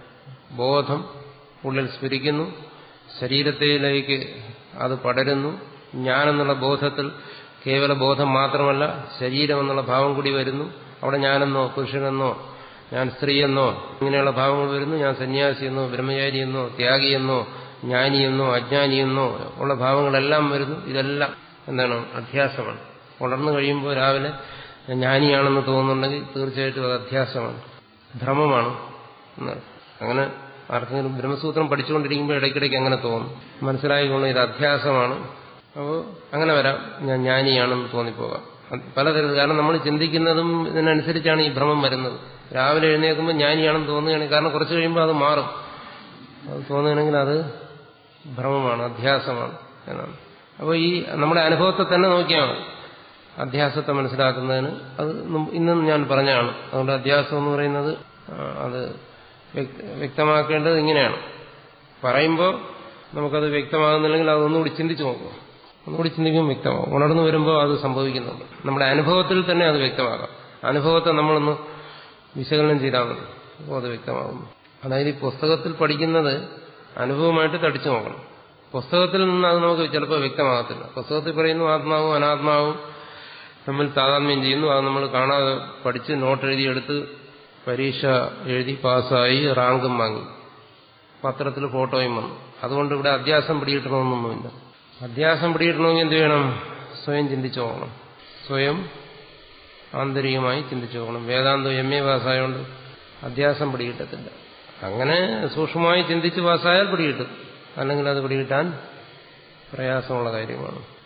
ബോധം ഉള്ളിൽ സ്ഫുരിക്കുന്നു ശരീരത്തിലേക്ക് അത് പടരുന്നു ഞാനെന്നുള്ള ബോധത്തിൽ കേവല ബോധം മാത്രമല്ല ശരീരം എന്നുള്ള ഭാവം കൂടി വരുന്നു അവിടെ ഞാനെന്നോ പുരുഷനെന്നോ ഞാൻ സ്ത്രീയെന്നോ ഇങ്ങനെയുള്ള ഭാവങ്ങൾ വരുന്നു ഞാൻ സന്യാസിയെന്നോ ബ്രഹ്മചാരിയെന്നോ ത്യാഗിയെന്നോ ജ്ഞാനിയെന്നോ അജ്ഞാനിയെന്നോ ഉള്ള ഭാവങ്ങളെല്ലാം വരുന്നു ഇതെല്ലാം എന്താണ് അധ്യാസമാണ് ഉണർന്നു കഴിയുമ്പോൾ രാവിലെ ജ്ഞാനിയാണെന്ന് തോന്നുന്നുണ്ടെങ്കിൽ തീർച്ചയായിട്ടും അത് അധ്യാസമാണ് ഭ്രമമാണ് എന്നാണ് അങ്ങനെ ആർക്കെങ്കിലും ബ്രഹ്മസൂത്രം പഠിച്ചുകൊണ്ടിരിക്കുമ്പോൾ ഇടയ്ക്കിടയ്ക്ക് അങ്ങനെ തോന്നും മനസ്സിലായിക്കൊണ്ട് ഇത് അധ്യാസമാണ് അപ്പോൾ അങ്ങനെ വരാം ഞാൻ ജ്ഞാനിയാണെന്ന് തോന്നിപ്പോകാം പലതരത്തിൽ കാരണം നമ്മൾ ചിന്തിക്കുന്നതും ഇതിനനുസരിച്ചാണ് ഈ ഭ്രമം വരുന്നത് രാവിലെ എഴുന്നേൽക്കുമ്പോൾ ജ്ഞാനിയാണെന്ന് തോന്നുകയാണെങ്കിൽ കാരണം കുറച്ച് കഴിയുമ്പോൾ അത് മാറും അത് തോന്നുകയാണെങ്കിൽ അത് ഭ്രമമാണ് അധ്യാസമാണ് എന്നാണ് അപ്പോൾ ഈ നമ്മുടെ അനുഭവത്തെ തന്നെ നോക്കിയാൽ മതി അധ്യാസത്തെ മനസ്സിലാക്കുന്നതിന് അത് ഇന്നും ഞാൻ പറഞ്ഞാണ് അതുകൊണ്ട് അധ്യാസം എന്ന് പറയുന്നത് അത് വ്യക്തമാക്കേണ്ടത് ഇങ്ങനെയാണ് പറയുമ്പോൾ നമുക്കത് വ്യക്തമാകുന്നില്ലെങ്കിൽ അതൊന്നുകൂടി ചിന്തിച്ചു നോക്കുക ഒന്നുകൂടി ചിന്തിക്കുമ്പോൾ വ്യക്തമാകും ഉണർന്നു വരുമ്പോൾ അത് സംഭവിക്കുന്നുണ്ട് നമ്മുടെ അനുഭവത്തിൽ തന്നെ അത് വ്യക്തമാകാം അനുഭവത്തെ നമ്മളൊന്ന് വിശകലനം ചെയ്താൽ മതി അപ്പോൾ അത് വ്യക്തമാകുന്നു അതായത് ഈ പുസ്തകത്തിൽ പഠിക്കുന്നത് അനുഭവമായിട്ട് തടിച്ചു നോക്കണം പുസ്തകത്തിൽ നിന്ന് അത് നമുക്ക് ചിലപ്പോൾ വ്യക്തമാകത്തില്ല പുസ്തകത്തിൽ പറയുന്നു ആത്മാവും അനാത്മാവും തമ്മിൽ താതാത്മ്യം ചെയ്യുന്നു അത് നമ്മൾ കാണാതെ പഠിച്ച് നോട്ട് എഴുതിയെടുത്ത് പരീക്ഷ എഴുതി പാസ്സായി റാങ്കും വാങ്ങി പത്രത്തിൽ ഫോട്ടോയും വന്നു അതുകൊണ്ട് ഇവിടെ അധ്യാസം പിടികിട്ടണമെന്നൊന്നുമില്ല അധ്യാസം പിടികിട്ടണമെങ്കിൽ എന്ത് വേണം സ്വയം ചിന്തിച്ചു പോകണം സ്വയം ആന്തരികമായി ചിന്തിച്ചു പോകണം വേദാന്തം എം എ പാസ്സായതുകൊണ്ട് അധ്യാസം പിടികിട്ടത്തില്ല അങ്ങനെ സൂക്ഷ്മമായി ചിന്തിച്ച് പാസ്സായാൽ പിടികിട്ടും അല്ലെങ്കിൽ അത് പിടികിട്ടാൻ പ്രയാസമുള്ള കാര്യമാണ്